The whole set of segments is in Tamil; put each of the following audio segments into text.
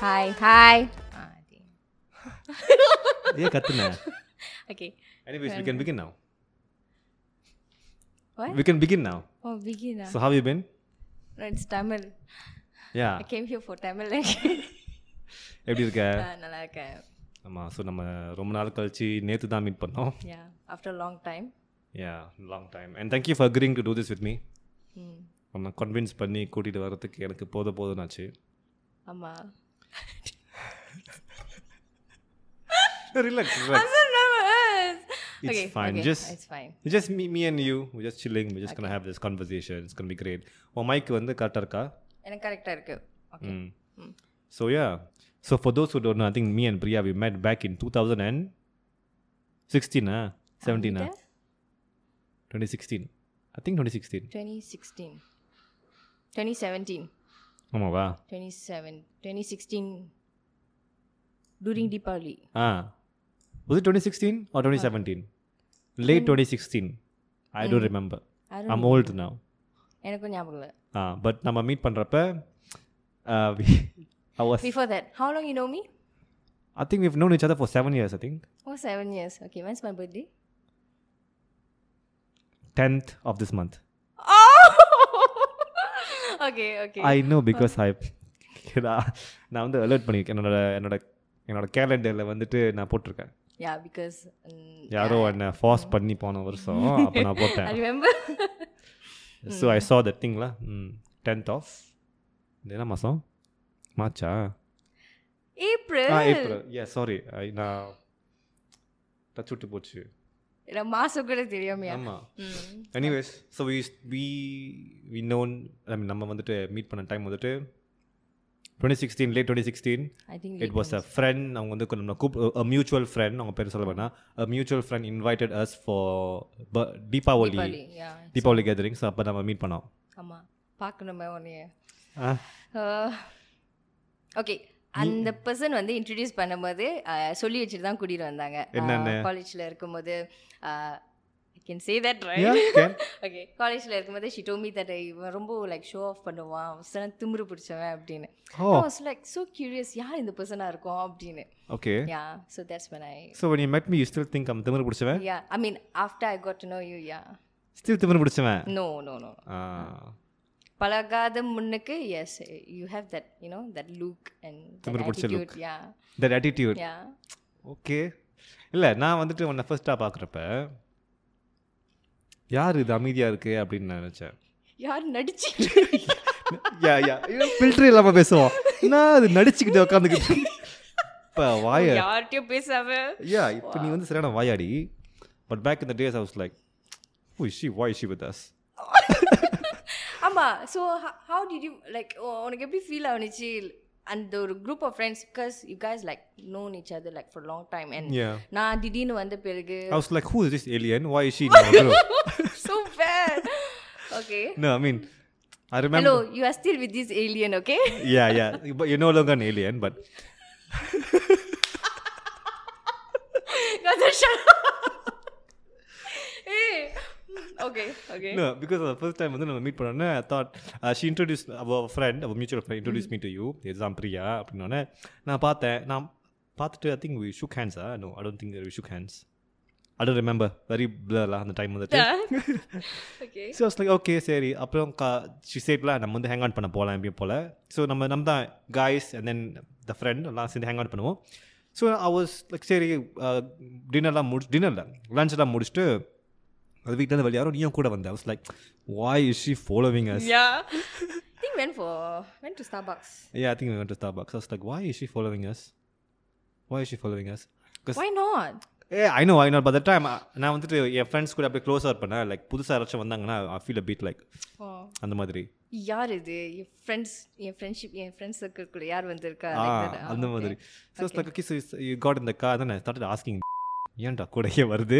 ஹாய் ஹாய் ஏன் கத்துன okay anyways we can begin now What? we can begin now ஓ பிகினா so how you been it's Tamil yeah I came here for Tamil எப்படி இருக்க நல்லா இருக்கேன் ஆமாம் ஸோ நம்ம ரொம்ப நாள் கழிச்சு நேற்று தான் மீட் பண்ணோம் yeah after long time yeah long time and thank you for agreeing to do this with me hmm உன்னை கன்வின்ஸ் பண்ணி கூட்டிகிட்டு வரதுக்கு எனக்கு போத போதும்னாச்சு ஆமாம் relax I'm so nervous. It's okay, fine. Okay, Just- it's fine. just me, me and you we're just chilling we're just gonna have this conversation it's gonna be great உன் மைக் வந்து கரெக்டாக இருக்கா எனக்கு கரெக்டாக இருக்கு okay Mm. So yeah. So for those who don't know, I think me and Priya we met back in 2016, ah, 17, ah, 2016. I think 2016. 2016 2017 ஆமாவா 27 2016 during Deepavali Ah. Was it 2016 or 2017? Late 2016. I don't remember. I don't I'm old now. எனக்கும் ஞாபகம் இல்லை Ah, but நம்ம மீட் பண்ணுறப்ப uh, we, I was before that how long you know me I think we've known each other for seven years, I think. oh seven years okay when's my birthday 10th of this month. oh okay okay I know because I நான் வந்து அலர்ட் பண்ணியிருக்கேன் என்னோட என்னோட என்னோட கேலண்டரில் வந்துட்டு நான் போட்டிருக்கேன் yeah because mm, யாரோ என்னை ஃபாஸ் பண்ணி போன வருஷம் அப்போ நான் I போட்டேன் remember so I saw that திங்ல tenth of இது என்ன மாதம் மார்ச்சா April ஆ ஏப்ரல் ஏ சாரி நான் டச் விட்டு போச்சு எனக்கு மாசம் கூட தெரியாமையா ஆமாம் ம் anyways so we we we known I mean நம்ம வந்துட்டு மீட் பண்ண டைம் வந்துட்டு twenty sixteen late twenty sixteen I think it was a friend அவங்க வந்து கொஞ்சம் நம்ம கூப் அ மியூச்சுவல் ஃப்ரெண்ட் அவங்க பேர் சொல்ல வேணாம் a mutual friend invited us for Deepavali Deepavali, yeah Deepavali gathering so அப்போ நம்ம மீட் பண்ணோம் ஆமா பார்க்கணுமே உன்னைய ஆ ஓகே அந்த பர்சன் வந்து இன்ட்ரடியூஸ் பண்ணும்போது அஹ், சொல்லி வச்சுட்டு தான் கூட்டிட்டு வந்தாங்க என்னன்னு? காலேஜ்ல இருக்கும்போது I can say that Yeah, right can. Okay காலேஜ்ல இருக்கும்போது ஷி டோமி தட் இவன் ரொம்ப லைக் ஷோ ஆஃப் பண்ணுவான் அவசரம் திமிரு பிடிச்சவன் அப்படின்னு oh was like so curious யார் இந்த பர்சனாக இருக்கும் அப்படின்னு okay yeah so that's when I so when you met me you still think I'm திமிரு பிடிச்சவன் yeah I mean after I got to know you yeah still திமிரு பிடிச்சவன் நோ நோ நோ ஆ பழகாத முன்னுக்கு yes you have that you know that look and திமிரு பிடிச்ச look. Attitude yeah that attitude yeah okay இல்லை நான் வந்துட்டு உன்னை ஃபர்ஸ்ட்டாக பார்க்குறப்ப யார் இது அமைதியாக இருக்கு அப்படின்னு நான் நினச்சேன் யார் நடிச்சு யா யா ஃபில்டர் இல்லாமல் பேசுவோம் நான் அது நடிச்சுக்கிட்டு உட்காந்துக்கிட்டு இப்போ வாய யார்கிட்டயும் பேசாம யா இப்போ நீ வந்து சரியான வாயாடி பட் பேக் இந்த days house like oh she why she with us ஆமா so how did you like உனக்கு எப்படி ஃபீல் ஆனிச்சு அந்த ஒரு group of friends because you guys like known each other like for long time and yeah நான் திடீர்னு வந்த பிறகு I was like, who is this alien? Why is she in our group? so bad okay no, I mean, I remember. hello you are still with this alien okay Yeah, yeah. But you're no longer an alien, but Got the shut hey okay okay no, because the first time வந்து நம்ம மீட் பண்ணோன்னே I thought uh, she introduced our friend, our mutual friend introduced me to you. இதுதான் பிரியா அப்படின்னோடனே நான் பார்த்தேன் நான் பார்த்துட்டு I think we shook hands ah no I don't think we shook hands I don't remember very பிளர்லாம் அந்த டைம் வந்துட்டு okay so was like okay சரி அப்புறம் கா ஷி சேட்ல நம்ம வந்து ஹேங் ஆன் பண்ண போகலாம் எப்பயும் போல் ஸோ நம்ம நம்ம தான் guys and then the friend எல்லாம் சேர்ந்து ஹேங் ஆன் பண்ணுவோம் ஸோ ஐ வாஸ் லைக் சரி டின்னர்லாம் முடிச்சு டின்னரில் லஞ்செல்லாம் முடிச்சுட்டு அது வீட்டிலேருந்து வெளியாரோ நீயும் கூட வந்த was like why is she following us yeah I think went for went to Starbucks Yeah, I think we went to Starbucks. I was like, why is she following us? Why is she following us? Because why not ஏ I know I know but time நான் வந்துட்டு என் ஃப்ரெண்ட்ஸ் கூட அப்படியே க்ளோஸாக இருப்பேன் லைக் புதுசாக யாராச்சும் வந்தாங்கன்னா I feel a bit like oh அந்த மாதிரி யார் இது என் ஃப்ரெண்ட்ஸ் என் ஃப்ரெண்ட்ஷிப் என் ஃப்ரெண்ட்ஸ் சர்க்கிள்குள்ள யார் வந்திருக்கா ஆ like that. Ah, அந்த okay. மாதிரி so like okay so you got இந்த கார் தான் நான் ஸ்டார்ட் ஆஸ்கிங் ஏன்டா கூடயே வருது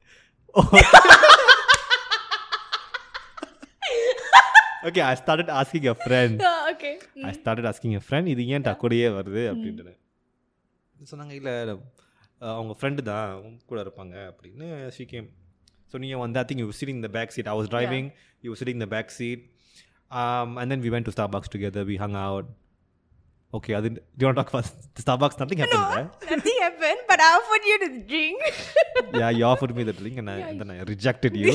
okay I started asking a friend Ah, okay I started asking a friend இது ஏன்டா கூடயே வருது அப்படின்ட்டு சொன்னாங்க இல்லை அவங்க ஃப்ரெண்டு தான் உன் கூட இருப்பாங்க அப்படின்னு ஷீ கேம் ஸோ நீங்கள் வந்து ஐ திங்க் யூ சிட்டிங் இந்த back seat I was driving you sitting இந்த back seat and then we went to Starbucks together we hung out okay அது do you talk for Starbucks nothing happen Nothing happened, but I offered you to drink. yeah you offered me the drink and I, and then I rejected you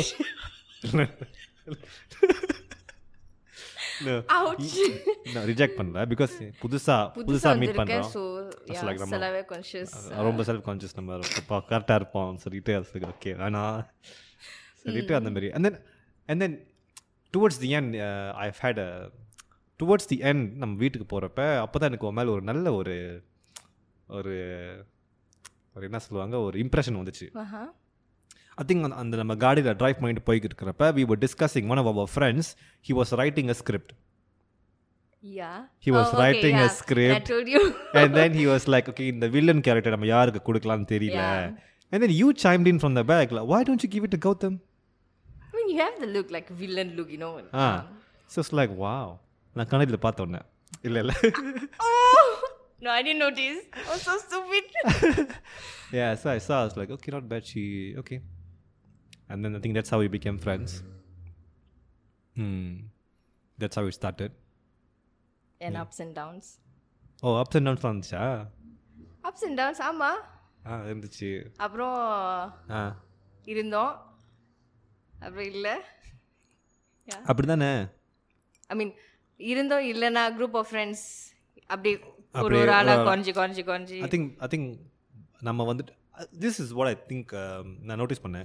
no Ouch. no reject பண்ணல because புதுசா புதுசா புதுசா மீட் வந்திருக்கேன் பண்றோம் ஸோ It's like நம்ம- செலவே கான்ஷியஸ் ரொம்ப செல்ஃப் கான்ஷியஸ் நம்ம இப்போ கரெக்டாக இருப்போம் சொல்லிட்டு அது ஓகே வேணாம் சொல்லிட்டு அந்த மாதிரி and then and then towards the end I had a towards the end நம்ம வீட்டுக்கு போகிறப்ப அப்போ தான் எனக்கு உன் மேலே ஒரு நல்ல ஒரு ஒரு ஒரு என்ன சொல்லுவாங்க ஒரு இம்ப்ரெஷன் வந்துச்சு ஐ திங்க் அந்த நம்ம காடியில் ட்ரைவ் பண்ணிட்டு போய்கிட்டு இருக்கிறப்ப we were discussing one of our friends he was writing a script Yeah. He was Oh, okay, writing a yeah. script. I told you. and then he was like okay இந்த வில்லன் கேரக்டர் நம்ம யாருக்கு கொடுக்கலாம்னு தெரியல Yeah. and then you chimed in from the back like why don't you give it to Gautam I mean, you have the look like villain look, you know. Ah so it's like wow நான் கண்ணாடியில் பார்த்த உடனே இல்லை இல்லை Oh no, I didn't notice. I was so stupid. yeah so I saw I was like okay not bad she okay and then I think that's how we became friends hmm that's how it started and ups and downs. oh ups and downs வந்துச்சா Ups and downs, ஆமா ஆ இருந்துச்சு அப்புறம் ஆ இருந்தோம் அப்புறம் இல்லை அப்படி தானே ஐ மீன் இருந்தோம் இல்லைன்னா குரூப் ஆஃப் ஃப்ரெண்ட்ஸ் அப்படி ஒரு அப்படியே ஒரு ஆளாக ஒரு- குறைஞ்சி குறைஞ்சி குறைஞ்சி ஐ திங்க் ஐ திங்க் நம்ம வந்துட்டு this is what I think நான் நோட்டீஸ் பண்ணேன்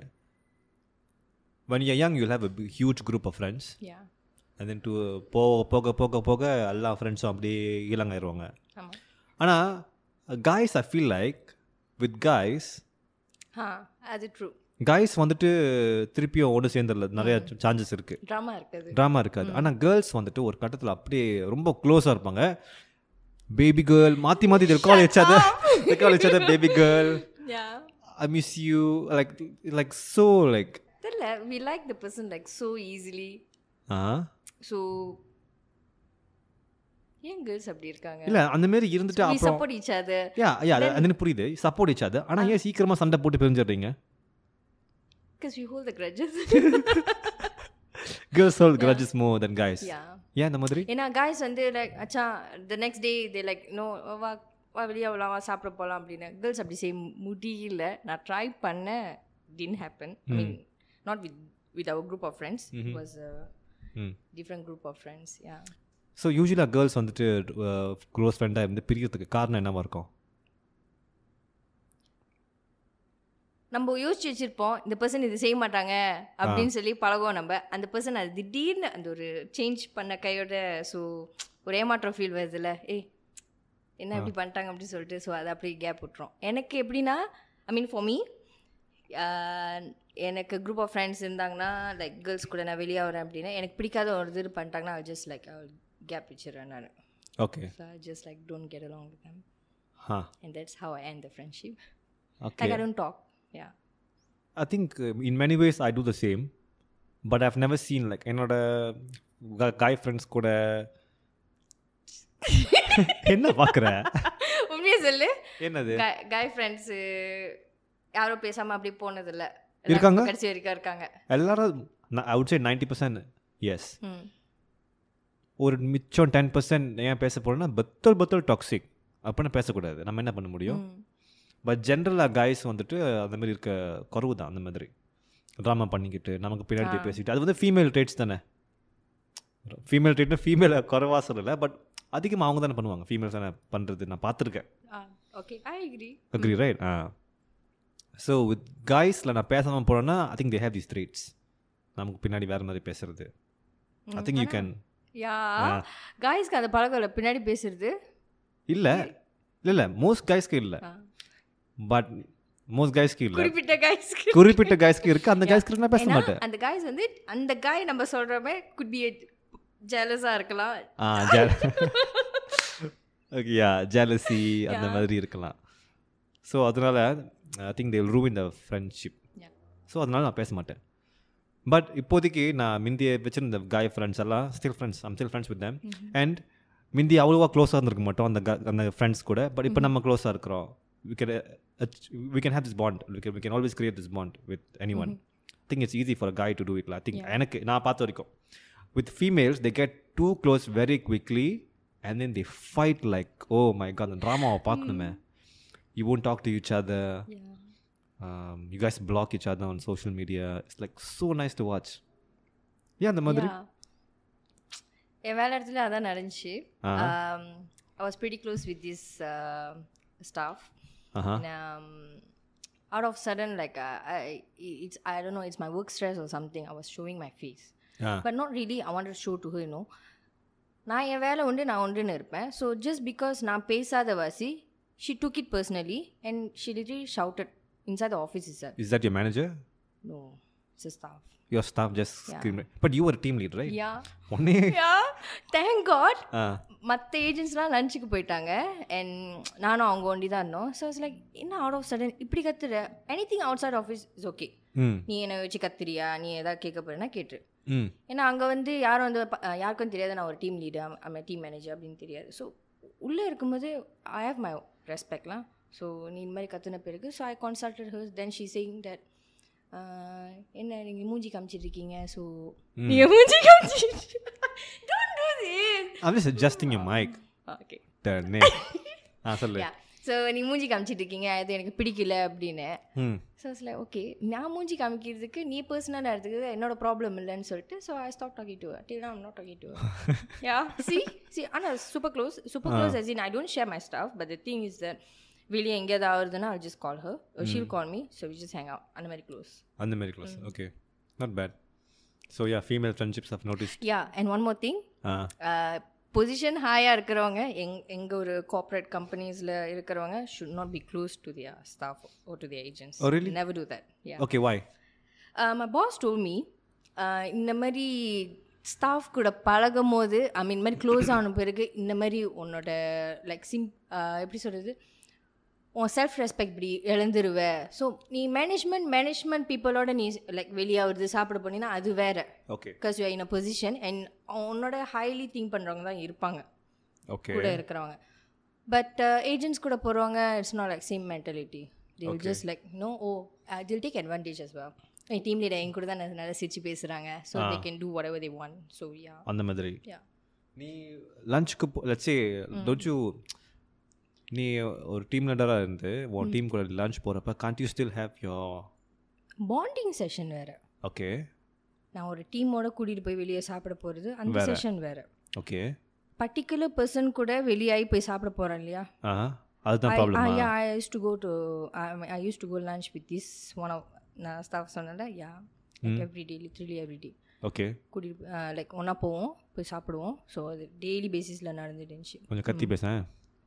when you're young you'll have a big- huge group of friends yeah and then to போக போக போக போக எல்லா ஃப்ரெண்ட்ஸும் அப்படியே இளங்காயிருவாங்க ஆமாம் ஆனால் guys I feel like with guys ah அது ட்ரூ guys வந்துட்டு திருப்பியும் ஒன்று சேர்ந்துடல நிறைய சான்சஸ் இருக்குது ட்ராமா இருக்குது ட்ராமா இருக்காது ஆனால் கேர்ள்ஸ் வந்துட்டு ஒரு கட்டத்தில் அப்படியே ரொம்ப க்ளோஸாக இருப்பாங்க பேபி கேர்ள் மாற்றி மாற்றி they call each other they call each other baby girl yeah I miss you like like so like தெரியல we like the person like so easily ah so ஏன் கேர்ள்ஸ் அப்படி இருக்காங்க இல்ல அந்த மாதிரி இருந்துட்டு வி அப்புறம் support each other yeah yeah அது எனக்கு புரியுது சப்போர்ட் இச்சாது ஆனா ஏன் சீக்கிரமா சண்டை போட்டு பிரிஞ்சிடுறீங்க because we hold the grudges girls hold grudges more than guys yeah ஏன் அந்த மாதிரி ஏன்னா காய்ஸ் வந்து லைக் அச்சா the next day they like no வா வா வெளியே வரலாம் வா சாப்பிட போகலாம் அப்படின்னு கேர்ள்ஸ் அப்படி செய்ய முடியல நான் ட்ரை பண்ணேன் didn't happen I mean not with with our group of friends was hmm different group of friends yeah so யூஸ்வலாக கேர்ள்ஸ் வந்துட்டு க்ளோஸ் ஃப்ரெண்டாக இருந்து பிரியறதுக்கு காரணம் என்னவா இருக்கும் நம்ம யோசிச்சு வச்சிருப்போம் இந்த பர்சன் இது செய்ய மாட்டாங்க அப்படின்னு சொல்லி பழகுவோம் நம்ம அந்த பர்சன் அது திடீர்னு அந்த ஒரு சேஞ்ச் பண்ண கையோட ஸோ ஒரு ஏமாற்றம் ஃபீல் வருதுல்ல ஏய் என்ன இப்படி பண்ணிட்டாங்க அப்படின்னு சொல்லிட்டு ஸோ அதை அப்படியே கேப் விட்டுரும் எனக்கு எப்படின்னா ஐ மீன் ஃபார் மீ எனக்கு குரூப் ஆஃப் ஃப்ரெண்ட்ஸ் இருந்தாங்கன்னா லைக் கேர்ள்ஸ் கூட நான் வெளியே வரேன் அப்படின்னா எனக்கு பிடிக்காத ஒரு இது பண்ணிட்டாங்கன்னா ஜஸ்ட் லைக் கேப் வச்சிடுறேன் நான் okay so I just like don't get along with them ha and that's how I end the friendship okay like I don't talk yeah I think in many ways I do the same but I've never seen like என்னோட காய் ஃப்ரெண்ட்ஸ் கூட என்ன பார்க்குற உண்மையா சொல்லு என்னது காய் ஃப்ரெண்ட்ஸ் யாரும் பேசாம அப்படி போனதில்ல இருக்காங்க? எல்லாரும் கடைசி வரைக்கும் இருக்காங்க எல்லாரும் I would say ninety percent yes hmm ஒரு மிச்சம் டென் பர்சன்ட் ஏன் பேச போகிறோன்னா பத்தல் பத்தல் டாக்ஸிக் அப்படின்னா பேசக்கூடாது நம்ம என்ன பண்ண முடியும் ம். பட் ஜென்ரலாக காய்ஸ் வந்துட்டு அந்த மாதிரி இருக்க குறவு தான் அந்த மாதிரி ட்ராமா பண்ணிக்கிட்டு நமக்கு பின்னாடி பேசிக்கிட்டு அது வந்து ஃபீமேல் ட்ரேட்ஸ் தானே ஃபீமேல் ட்ரேட்னா ஃபீமேல் குறவா சொல்லலை பட் அதிகமாக அவங்க தானே பண்ணுவாங்க ஃபீமேல்ஸ் தானே பண்ணுறது நான் பார்த்துருக்கேன் ah okay I agree agree right ah so with காய்ஸில் நான் பேசாமல் போனேன்னா I think they have this traits நமக்கு பின்னாடி வேறு மாதிரி பேசுறது I think you can yeah காய்ஸ்க்கு அந்த பழக்கம் இல்லை பின்னாடி பேசுறது இல்லை இல்லை இல்லை மோஸ்ட் காய்ஸ்க்கு இல்லை ஆ. பட் மோஸ்ட் காய்ஸ்க்கு இல்லை குறிப்பிட்ட காய்ஸ்க்கு குறிப்பிட்ட காய்ஸ்க்கு இருக்குது அந்த காய்ஸ்க்கு நான் பேச ஏன்னா மாட்டேன் அந்த காய்ஸ் வந்து அந்த காய் நம்ம சொல்றமே குட் பி ஜெலஸா இருக்கலாம் ஆ ஓகே யா ஜெலசி அந்த மாதிரி இருக்கலாம் ஸோ அதனால் ஐ think they ruin the friendship Yeah. So அதனால நான் பேச மாட்டேன் பட் இப்போதைக்கு நான் மிந்தியை வச்சிருந்த காய் ஃப்ரெண்ட்ஸ் எல்லாம் still friends I'm still friends with them and மிந்தி அவ்வளோவா க்ளோஸாக இருந்திருக்க மாட்டோம் அந்த க- அந்த ஃப்ரெண்ட்ஸ் கூட பட் இப்போ நம்ம க்ளோஸாக இருக்கிறோம் we can we can have this bond we can we can always create this bond with anyone think it's easy for guy to do it I think எனக்கு நான் பார்த்த வரைக்கும் with females they get too close very quickly and then they fight like oh my god the drama பார்க்கணுமே you won't talk to each other Yeah. um, you guys block each other on social media it's like so nice to watch yeah அந்த மாதிரி Yeah. என் வேலை இடத்துல அதான் நடந்துச்சு I was pretty close with this staff uh-huh um, out of sudden like uh, I, it's i don't know it's my work stress or something i was showing my face yeah but not really i wanted to show to her you know நான் என் வேலை உண்டு நான் உண்டுன்னு இருப்பேன் ஸோ ஜஸ்ட் பிகாஸ் நான் பேசாத வாசி she took it personally and she literally shouted inside the office is sir is that your manager no it's staff your staff just screamed but you were a team lead right yeah ஒன்னே யா தேங்க் காட் uh, மற்ற ஏஜென்ட்ஸ்லாம் லஞ்சுக்கு போயிட்டாங்க அண்ட் நானும் அவங்க ஒண்டி தான் இருந்தோம் ஸோ இட்ஸ் லைக் என்ன அவுட் ஆஃப் சடன் இப்படி கத்துற anything outside office is okay mm, நீ என்னை வச்சு கத்துறியா நீ எதாவது கேட்க போறேன்னா கேட்டு mm, ஏன்னா அங்கே வந்து யாரும் வந்து ப- அஹ் யாருக்கும் தெரியாது நான் ஒரு team leader I'm team manager அப்படின்னு தெரியாது ஸோ உள்ளே இருக்கும்போது ஐ ஹேவ் மை ரெஸ்பெக்ட்லாம் ஸோ நீ இந்த மாதிரி கற்றுன பிறகு so I consulted hers then she saying that என்ன நீங்கள் மூஞ்சி காமிச்சிட்டு இருக்கீங்க ஸோ நீங்கள் மூஞ்சி காமிச்சிட்டு don't do this i'm just adjusting your mic okay Darn it. ஆ சொல்லு யா ஸோ நீ மூஞ்சி காமிச்சிட்டு இருக்கீங்க அது எனக்கு பிடிக்கல அப்படின்னு ம் ஸோ இட்ஸ் லைக் ஓகே நான் மூஞ்சி காமிக்கிறதுக்கு நீ பர்சனலாக எடுத்துக்கிறது என்னோட ப்ராப்ளம் இல்லைன்னு சொல்லிட்டு so I stop talking to till நான் நாட் டாக்கிங் டு யா சி சி ஆனால் super close super close as in I don't share my staff but the thing is that வெளியே எங்கேயாவது ஆகுதுன்னா I just call her she'll call me so we just hang out அந்த மாதிரி க்ளோஸ் அந்த மாதிரி close okay not bad so yeah female friendships of notice yeah and one more thing ah position ஹையாக இருக்கிறவங்க எங் எங்கள் ஒரு கார்ப்பரேட் கம்பெனிஸில் இருக்கிறவங்க should not be close to their staff oh to the agents Oh, really? Never do that yeah okay why my boss told me இந்த மாதிரி ஸ்டாஃப் கூட பழகும் போது ஐ மீன் மாதிரி க்ளோஸ் ஆன பிறகு இந்த மாதிரி உன்னோட லைக் சிம் எப்படி சொல்கிறது உன் செல்ஃப் ரெஸ்பெக்ட் இப்படி இழந்துருவ ஸோ நீ மேனேஜ்மெண்ட் மேனேஜ்மெண்ட் பீப்புளோட நீ லைக் வெளியாகிறது சாப்பிட போனீங்கன்னா அது வேற okay because you in a position and உன்னோட ஹைலி திங்க் பண்ணுறவங்க தான் இருப்பாங்க ஓகே கூட இருக்கிறவங்க பட் ஏஜென்ட்ஸ் கூட போகிறவங்க it's not like same mentality they will just like no oh they'll take advantage as well என் டீம் லீடர் என் கூட தான் நல்லா சிரிச்சு பேசுகிறாங்க so they can do whatever they want so yeah அந்த மாதிரி யா நீ லஞ்சுக்கு போ லட்சே டோன்ட் நீ ஒரு டீம் லீடராக இருந்து உன் டீம் கூட லஞ்ச் போகிறப்ப can't you still have your bonding session வேறு ஓகே நான் ஒரு டீமோட கூட்டிகிட்டு போய் வெளியே சாப்பிட போகிறது அந்த செஷன் வேறு ஓகே பர்டிகுலர் பர்சன் கூட வெளியாகி போய் சாப்பிட போகிறேன் இல்லையா ஆ அதுதான் I, ப்ராப்ளமா uh, yeah, I used to go to I, I used to go lunch with this one of நான் ஸ்டாஃப் சொன்னல yeah like every day literally every day okay கூட்டிகிட்டு லைக் ஒன்றா போவோம் போய் சாப்பிடுவோம் ஸோ அது டெய்லி பேசிஸில் நடந்துட்டு இருந்துச்சு கொஞ்சம் கத்தி பேசேன்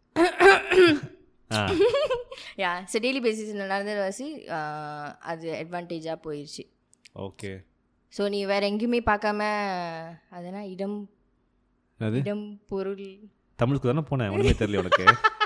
ஆ யா ஸோ டெய்லி பேசிஸில் நடந்தது வாசி அது அட்வான்டேஜாக போயிடுச்சு ஓகே ஸோ நீ வேற எங்கேயுமே பார்க்காம அதனா இடம் அது இடம் பொருள் தமிழுக்கு தானே போனேன் ஒன்றுமே தெரியல உனக்கு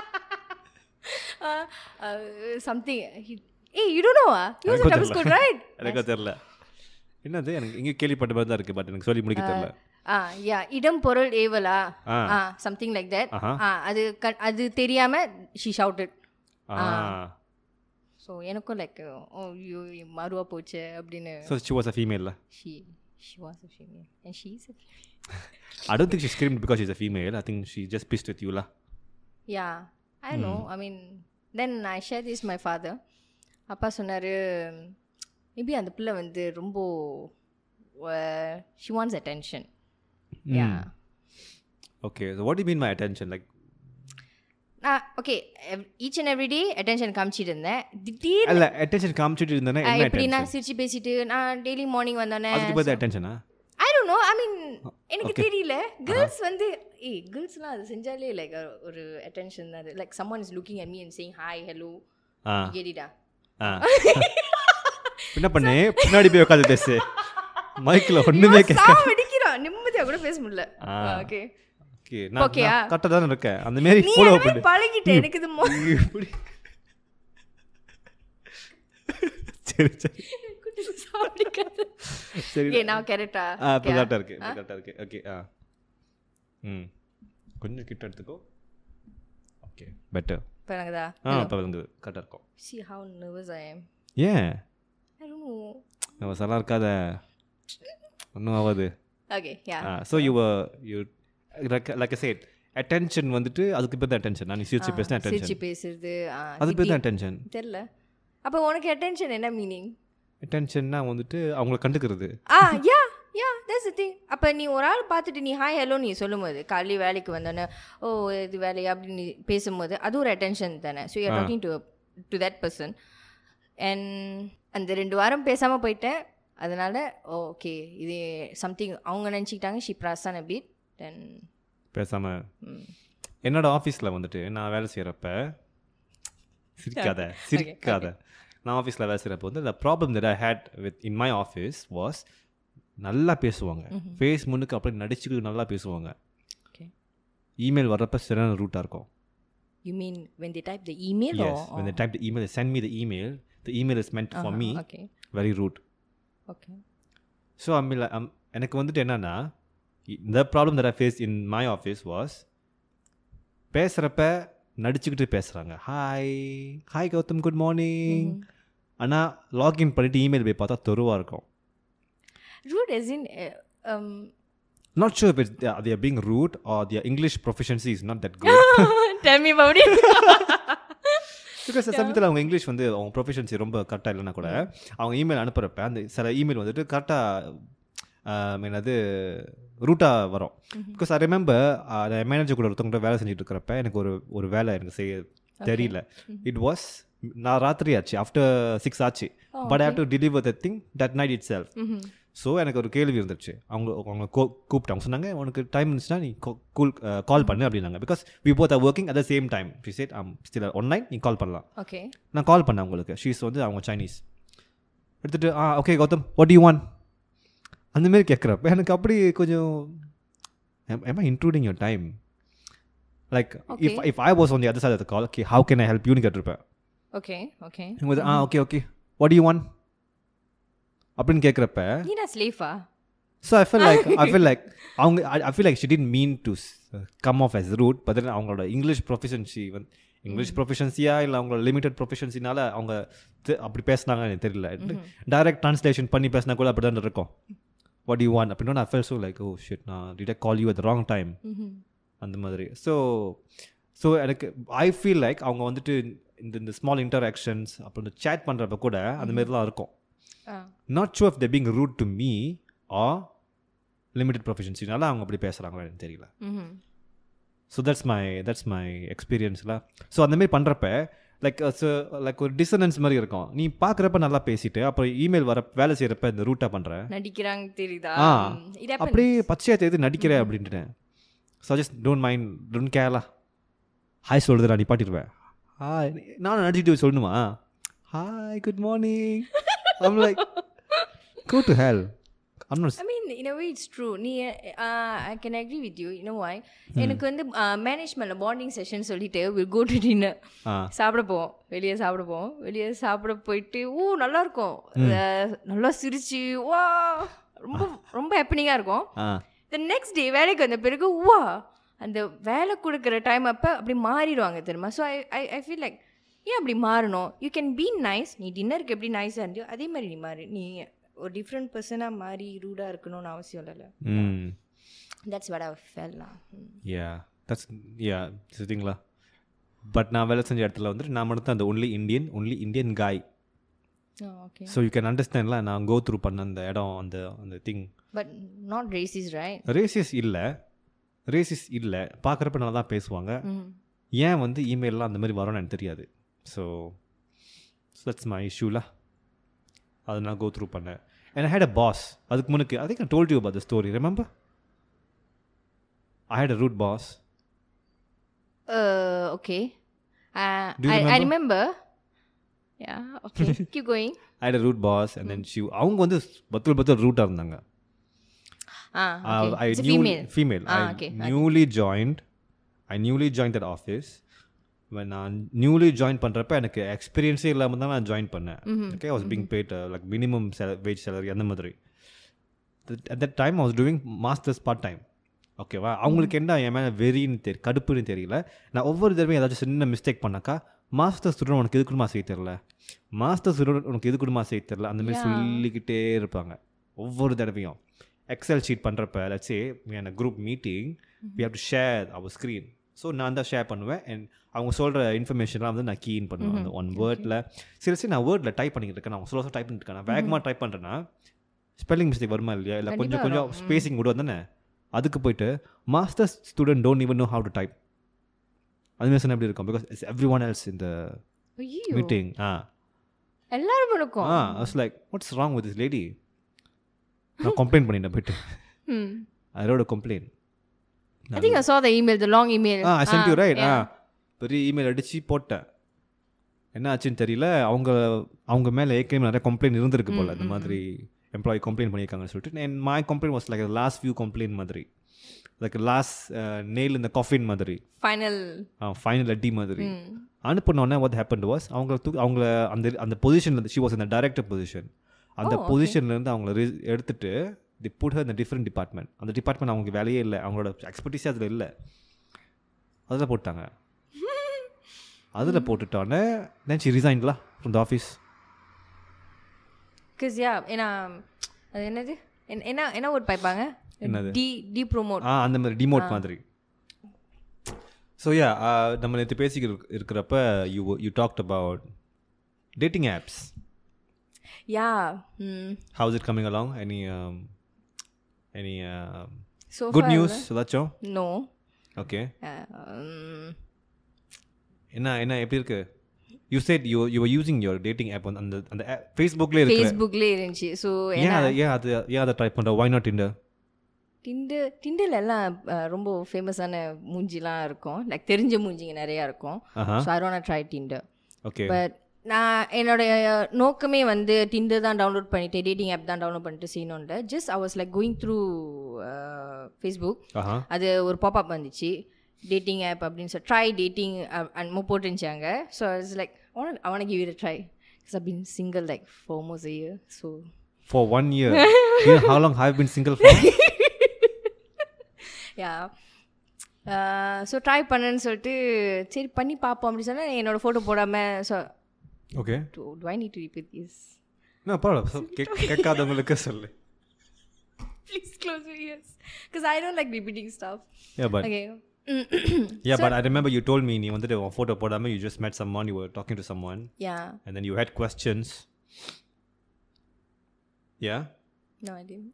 சம்திங் ஏய் யூ டோன்ட் நோவா யூ எனக்கும் தமிழ் ஸ்கூல் ரைட் எனக்கு தெரியல என்னது எனக்கு இங்கே கேள்விப்பட்ட மாதிரி தான் இருக்குது பட் எனக்கு சொல்லி முடிக்க தெரியல ஆ யா இடம் பொருள் ஏவலா ஆ. ஆ சம்திங் லைக் தட் ஆஹா. ஆ அது க- அது தெரியாம ஷி ஷவுட்டட் ஆ ஸோ எனக்கும் லைக் ஓ ஐயோ மறுவா போச்சு அப்படின்னு so she was a female she she was a female and she is I don't think she screamed because she's a female. I think she just pissed with you lah. Yeah I know I mean then I share this my father அப்பா சொன்னார் மேபி அந்த பிள்ளை வந்து ரொம்ப she wants attention yeah Okay, so what do you mean by attention? Like, நான் okay each and every day attention காமிச்சிட்டு இருந்தேன் திடீர் அல்ல attention காமிச்சிட்டு இருந்தேன்னா ஆ, என்ன எப்படி attention? நான் சிரிச்சு பேசிட்டு நான் டெய்லி மார்னிங் வந்தோடனே அதுக்கு பதில் attention ah I don't know I mean எனக்கு தெரியல கேர்ள்ஸ் வந்து ஏய் கேர்ள்ஸ்லாம் அது செஞ்சாலே லைக் ஒரு அட்டென்ஷன் தான் அது like someone is looking at me and saying hi hello ஆ கேடிடா ஆ என்ன பண்ணு பின்னாடி போய் உட்காந்து பேசு மைக்கில் ஒன்றுமே கேட்க சாவ வெடிக்கிறான் நிம்மதியா கூட பேச முடியல ஆ. ஓகே ஓகே நான் Okay ஆ? கரெக்டாக தானே இருக்கேன் அந்த மாரி நீ ஃபாலோ எல்லாமே பண்ணு பழகிட்ட எனக்கு இது மொ- இப்படி சரி சரி குட்டி சாப்பிடிக்காது சரி ஏ நான் கரெக்டா ஆ இப்போ கரெக்டாக இருக்கு இப்போ கரெக்டாக இருக்கு ஓகே ஆ ம் கொஞ்சம் கிட்ட எடுத்துக்கோ ஓகே பெட்டர் பழகுதா ஆ இப்போ விளங்குது கரெக்டாக இருக்கும் see how nervous I am ஏன் I don't know நம்ம சலா இருக்காத ஒன்றும் ஆகாது okay yeah so you you like like I said attention வந்துட்டு அதுக்கு பேர் தான் அட்டென்ஷன் நான் நீ சிரிச்சு பேசினா சிரிச்சு அட்டென்ஷன் பேசுறது ஆ, அது பேர் திட்டி- தான் அட்டென்ஷன் தெரியல அப்போ உனக்கு அட்டென்ஷன் என்ன மீனிங் அட்டென்ஷன்னா வந்துட்டு அவங்கள கண்டுக்கிறது ஆ யா யா தட்ஸ் திங் அப்போ நீ ஒரு ஆள் பார்த்துட்டு நீ ஹாய் ஹலோ நீ சொல்லும்போது காலையில் வேலைக்கு வந்தோன்னே ஓ இது வேலையா அப்படின்னு நீ பேசும்போது அது ஒரு அட்டென்ஷன் தானே so you're talking to to that person and அந்த ரெண்டு வாரம் பேசாமல் போயிட்டேன் அதனால் ஓகே இது சம்திங் அவங்க நினச்சிக்கிட்டாங்க ஷி பிராசான பீட் தென் பேசாமல் என்னோட ஆஃபீஸில் வந்துட்டு நான் வேலை செய்கிறப்ப சிரிக்காத சிரிக்காத நான் ஆஃபீஸில் வேலை செய்கிறப்ப வந்து the problem that I had with in my office was நல்லா பேசுவாங்க ஃபேஸ் முன்னுக்கு அப்படியே நடிச்சுக்கிட்டு நல்லா பேசுவாங்க Okay. இமெயில் வர்றப்ப சரியான ரூட்டாக இருக்கும் you mean when the type the email yes when they type the email they send me the email the email is meant for me okay very rude okay so அம்மில் அம் எனக்கு வந்துட்டு என்னன்னா இந்த problem that I faced in my office was பேசுகிறப்ப நடிச்சுக்கிட்டு பேசுகிறாங்க hi hi Gautam good morning ஆனால் லாகின் பண்ணிவிட்டு இமெயில் போய் பார்த்தா தெருவாக இருக்கும் rude yes in not sure it they are being rude or their English proficiency is not that good tell me about it because சமயத்தில் அவங்க இங்கிலீஷ் வந்து அவங்க ப்ரொஃபஷன்சி ரொம்ப கரெக்டாக இல்லைன்னா கூட அவங்க இமெயில் அனுப்புகிறப்ப அந்த சில இமெயில் வந்துட்டு கரெக்டாக என்னது ரூட்டாக வரும் பிகாஸ் ஐ ரிமெம்பர் மேனேஜர் கூட ஒருத்தவங்க வேலை செஞ்சுட்டு இருக்கிறப்ப எனக்கு ஒரு ஒரு வேலை எனக்கு செய்ய தெரியல இட் வாஸ் நான் ராத்திரி ஆச்சு ஆஃப்டர் சிக்ஸ் ஆச்சு but I have to deliver the thing that night itself so எனக்கு ஒரு கேள்வி இருந்துச்சு அவங்க அவங்க கூ கூப்பிட்டாங்க சொன்னாங்க உனக்கு டைம் இருந்துச்சுன்னா நீ கூல் கால் பண்ணு அப்படின்னாங்க because we both are working at the same time she said I'm still online நீ கால் பண்ணலாம் ஓகே நான் கால் பண்ணேன் உங்களுக்கு ஷீஸ் வந்து அவங்க சைனீஸ் எடுத்துகிட்டு ஆ okay Gautam what you want அந்தமாரி கேட்குறப்ப எனக்கு அப்படி கொஞ்சம் am I intruding your time like if if I was on the other side of the call okay how can I help யூன்னு கேட்டிருப்பேன் ஓகே ஓகே இவங்க வந்து, ah okay okay what you want அப்படின்னு கேட்குறப்ப நீ நான் ஸ்லீஃபா so I feel like I feel like அவங்க I feel like she didn't mean to come off as ரூட் பட் தென் அவங்களோட இங்கிலீஷ் ப்ரொஃபிஷன்சி வந்து இங்கிலீஷ் ப்ரொஃபிஷன்சியா இல்லை அவங்களோட லிமிட்டட் ப்ரொஃபிஷன்சினால அவங்க தெ- அப்படி பேசினாங்கன்னு எனக்கு தெரியல டைரக்ட் ட்ரான்ஸ்லேஷன் பண்ணி பேசினா கூட அப்படி தான் இருக்கும் வாட் யூ வான் அப்படின்னு நான் felt so like oh shit நான் did call you at wrong time அந்த மாதிரி ஸோ ஸோ எனக்கு ஐ ஃபீல் லைக் அவங்க வந்துட்டு இந்த இந்த ஸ்மால் இன்டராக்ஷன்ஸ் அப்புறம் இந்த சேட் பண்ணுறப்ப கூட அந்த மாதிரிலாம் இருக்கும் ah not sure if they're being rude to me or limited ப்ரொஃபஷன்சினால அவங்க அப்படி பேசுகிறாங்களா எனக்கு தெரியல ம் so that's my that's my எக்ஸ்பீரியன்ஸில் ஸோ அந்தமாரி பண்ணுறப்ப லைக் லைக் ஒரு டிசனன்ஸ் மாதிரி இருக்கும் நீ பார்க்குறப்ப நல்லா பேசிட்டு அப்புறம் இமெயில் வர வேலை செய்கிறப்ப இந்த ரூட்டாக பண்ணுற நடிக்கிறாங்க தெரியுதா ஆ இது அப்படியே பச்சையாக தெரியுது நடிக்கிறேன் அப்படின்ட்டு so just don't mind don't கேர்லா ஹாய் சொல்கிறது நான் நிப்பாட்டிடுவேன் ஹாய் நானும் நடிச்சிட்டு சொல்லணுமா hi good morning I'm like go to hell I'm not I mean in way it's true நீ I can agree with you இன்னும் வாய் எனக்கு வந்து மேனேஜ்மெண்ட்டில் பாண்டிங் செஷன் சொல்லிட்டு வில் கோ டு டின்னர் ஆ சாப்பிட போவோம் வெளியே சாப்பிட போவோம் வெளியே சாப்பிட போயிட்டு ஓ நல்லா இருக்கும் அஹ், நல்லா சிரிச்சு வா ரொம்ப ரொம்ப ஹாப்பினிங்காக இருக்கும் ஆ த நெக்ஸ்ட் டே வேலைக்கு வந்த பிறகு வா அந்த வேலை கொடுக்குற டைம் அப்போ அப்படி மாறிடுவாங்க தெரியுமா so I I I feel like ஏன் அப்படி மாறணும் யூ கேன் பி நைஸ் நீ டின்னருக்கு எப்படி நைஸாக இருந்தியோ அதே மாதிரி நீ மாறு நீ ஒரு டிஃப்ரெண்ட் பர்சனாக மாறி ரூடாக இருக்கணும்னு அவசியம் இல்லைல்ல ம் that's what our ஃபெல்லாம் yeah that's யா சரிங்களா பட் நான் வேலை செஞ்ச இடத்துல வந்துட்டு நான் மட்டும் தான் அந்த only Indian only Indian guy okay so you can அண்டர்ஸ்டாண்ட்ல நான் கோ த்ரூ பண்ண அந்த இடம் அந்த அந்த thing but not racist right racist இல்லை ரேசிஸ் இல்லை பார்க்குறப்ப நல்லா தான் பேசுவாங்க ம் ஏன் வந்து இமெயிலெலாம் அந்த மாதிரி வரும்னு எனக்கு தெரியாது ஸோ தட்ஸ் மை இஷ்யூல அதை நான் கோ த்ரூ பண்ணேன் அண்ட் ஹேட் அ பாஸ் அதுக்கு முன்னுக்கு I think I told you about the story remember I had a rude boss Uh, okay. Uh, Do you I, I remember? remember. Yeah, okay. Keep going. I had a rude boss and then she அவங்க வந்து பத்தில் பத்தில் ரூட்டாக இருந்தாங்க Ah, okay. ஐ it's a new female. Female Ah, I okay, newly joined I newly join that office நான் நியூலி ஜாயின் பண்ணுறப்ப எனக்கு எக்ஸ்பீரியன்ஸே இல்லாமல் தான் நான் ஜாயின் பண்ணேன் okay was being bad like minimum wage salary அந்த மாதிரி at that time I was doing masters part time ஓகேவா அவங்களுக்கு என்ன என் மேலே வெறின்னு தெரி கடுப்புன்னு தெரியல நான் ஒவ்வொரு தடவையும் ஏதாச்சும் சின்ன மிஸ்டேக் பண்ணாக்கா மாஸ்டர் ஸ்டூடெண்ட் உனக்கு எது குடுமா செய்ய தெரில மாஸ்டர் ஸ்டூடெண்ட் உனக்கு எது குடுமா செய்ய தெரில அந்த மாதிரி சொல்லிக்கிட்டே இருப்பாங்க ஒவ்வொரு தடவையும் எக்ஸல் ஷீட் பண்ணுறப்ப லட்சே என் group meeting we have to share our screen so நான் தான் ஷேர் பண்ணுவேன் அண்ட் அவங்க சொல்கிற இன்ஃபர்மேஷன்லாம் வந்து நான் கீன் பண்ணுவேன் அந்த ஒன் வேர்டில் சரி சரி நான் வேர்டில் டைப் பண்ணிட்டு இருக்கேன் நான் ஸ்லோஸாக டைப் பண்ணிட்டு இருக்கேன் நான் வேகமாக டைப் பண்ணுறேன்னா ஸ்பெல்லிங் மிஸ்டேக் வருமா இல்லையா இல்லை கொஞ்சம் கண்டிப்பா கொஞ்சம் ஸ்பேசிங் கூட தானே அதுக்கு போயிட்டு master student don't even know how to type அதுமாதிரி சொன்னால் எப்படி இருக்கும் because it's everyone else இந்த ஐயோ மீட்டிங் ஆ எல்லாரும் இருக்கும் ah was like what's wrong with this lady நான் கம்ப்ளைண்ட் பண்ணிட்டேன் போயிட்டு Hmm. I wrote complaint I think I saw the email, the long email. Ah I sent you Ah, right ah yeah. பெரிய இமெயில் அடித்து போட்டேன் என்ன ஆச்சுன்னு தெரியல அவங்க அவங்க மேலே ஏற்கனவே நிறைய கம்ப்ளைண்ட் இருந்திருக்கு போல் இந்த மாதிரி எம்ப்ளாயி கம்ப்ளைண்ட் பண்ணியிருக்காங்கன்னு சொல்லிட்டு and my complaint was like last view complaint மாதிரி லைக் லாஸ்ட் நெயில் இந்த காஃபின் மாதிரி Final. ஃபைனல் அடி மாதிரி Hmm. அனுப்பினோடனே வாட் ஹேப்பன் வாஸ் அவங்க தூக்கி அவங்கள அந்த அந்த பொசிஷனில் ஷி வாஸ் இந்த டைரக்டர் பொசிஷன் அந்த Oh, okay. பொசிஷன்லேருந்து அவங்கள re- எடுத்துட்டு தி புட் இந்த டிஃப்ரெண்ட் டிபார்ட்மெண்ட் அந்த டிபார்ட்மெண்ட் அவங்களுக்கு வேலையே இல்லை அவங்களோட எக்ஸ்பர்டீஸே அதில் இல்லை அதில் போட்டாங்க அதில் போட்டுட்டோன்னே தென் ஷி ரிசைன்லாம் from the office Because, yeah, ஏன்னா அது என்னது என்ன- என்ன என்ன ஒரு பாய்ப்பாங்க என்னது? டி டி ப்ரோமோட் ஆ அந்த மாதிரி டிமோட் மாதிரி ஸோ யா நம்ம நேற்று பேசிக்கிட்டு இருக்க- இருக்கிறப்ப you you talked about dating apps yeah How is it coming along? Any um, any um, so good news? ஏதாச்சும் நோ ஓகே என்ன என்ன எப்படி இருக்கு you said you you using your dating app அந்த அந்த ஃபேஸ்புக்லேயே இருக்கு ஃபேஸ்புக்லேயே இருந்துச்சு ஸோ ஏன் அதை ஏன் அது ஏன் அதை ட்ரை பண்ணுற ஒய் நாட் இண்டர் டிண்டர் டிண்டர்ல எல்லாம் அஹ், ரொம்ப ஃபேமஸான மூஞ்சிலாம் இருக்கும் லைக் தெரிஞ்ச மூஞ்சிங்க நிறையா இருக்கும் ஆஹா so I don't try Tinder okay but நான் என்னுடைய நோக்கமே வந்து டிண்டர் தான் டவுன்லோட் பண்ணிட்டு டேட்டிங் ஆப் தான் டவுன்லோட் பண்ணிட்டு செய்யணும்ல just I was like going through Facebook ஆஹா அது ஒரு பாப்அப் வந்துச்சு டேட்டிங் ஆப் அப்படின்னு சொல்லி ட்ரை டேட்டிங் அண்ட் போட்டுருந்துச்சாங்க ஸோ இட்ஸ் லைக் அவனை give it try it's been single like four most year so far one year you know how long have been single for yeah so try பண்ணுன்னு சொல்லிட்டு சரி பண்ணி பார்ப்போம் அப்படின்னு சொன்னால் என்னோட ஃபோட்டோ போடாமல் so okay to I need to repeat this நான் பரவாயில்ல So, கேக்- கேட்காதவங்களுக்கு சொல்லு please close your ears because I don't like repeating stuff yeah but okay yeah but I remember you told me நீ வந்துட்டு உன் ஃபோட்டோ போடாமல் you just met someone you were talking to someone yeah and then you had questions yeah No, I didn't.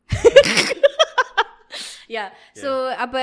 yeah. So அப்போ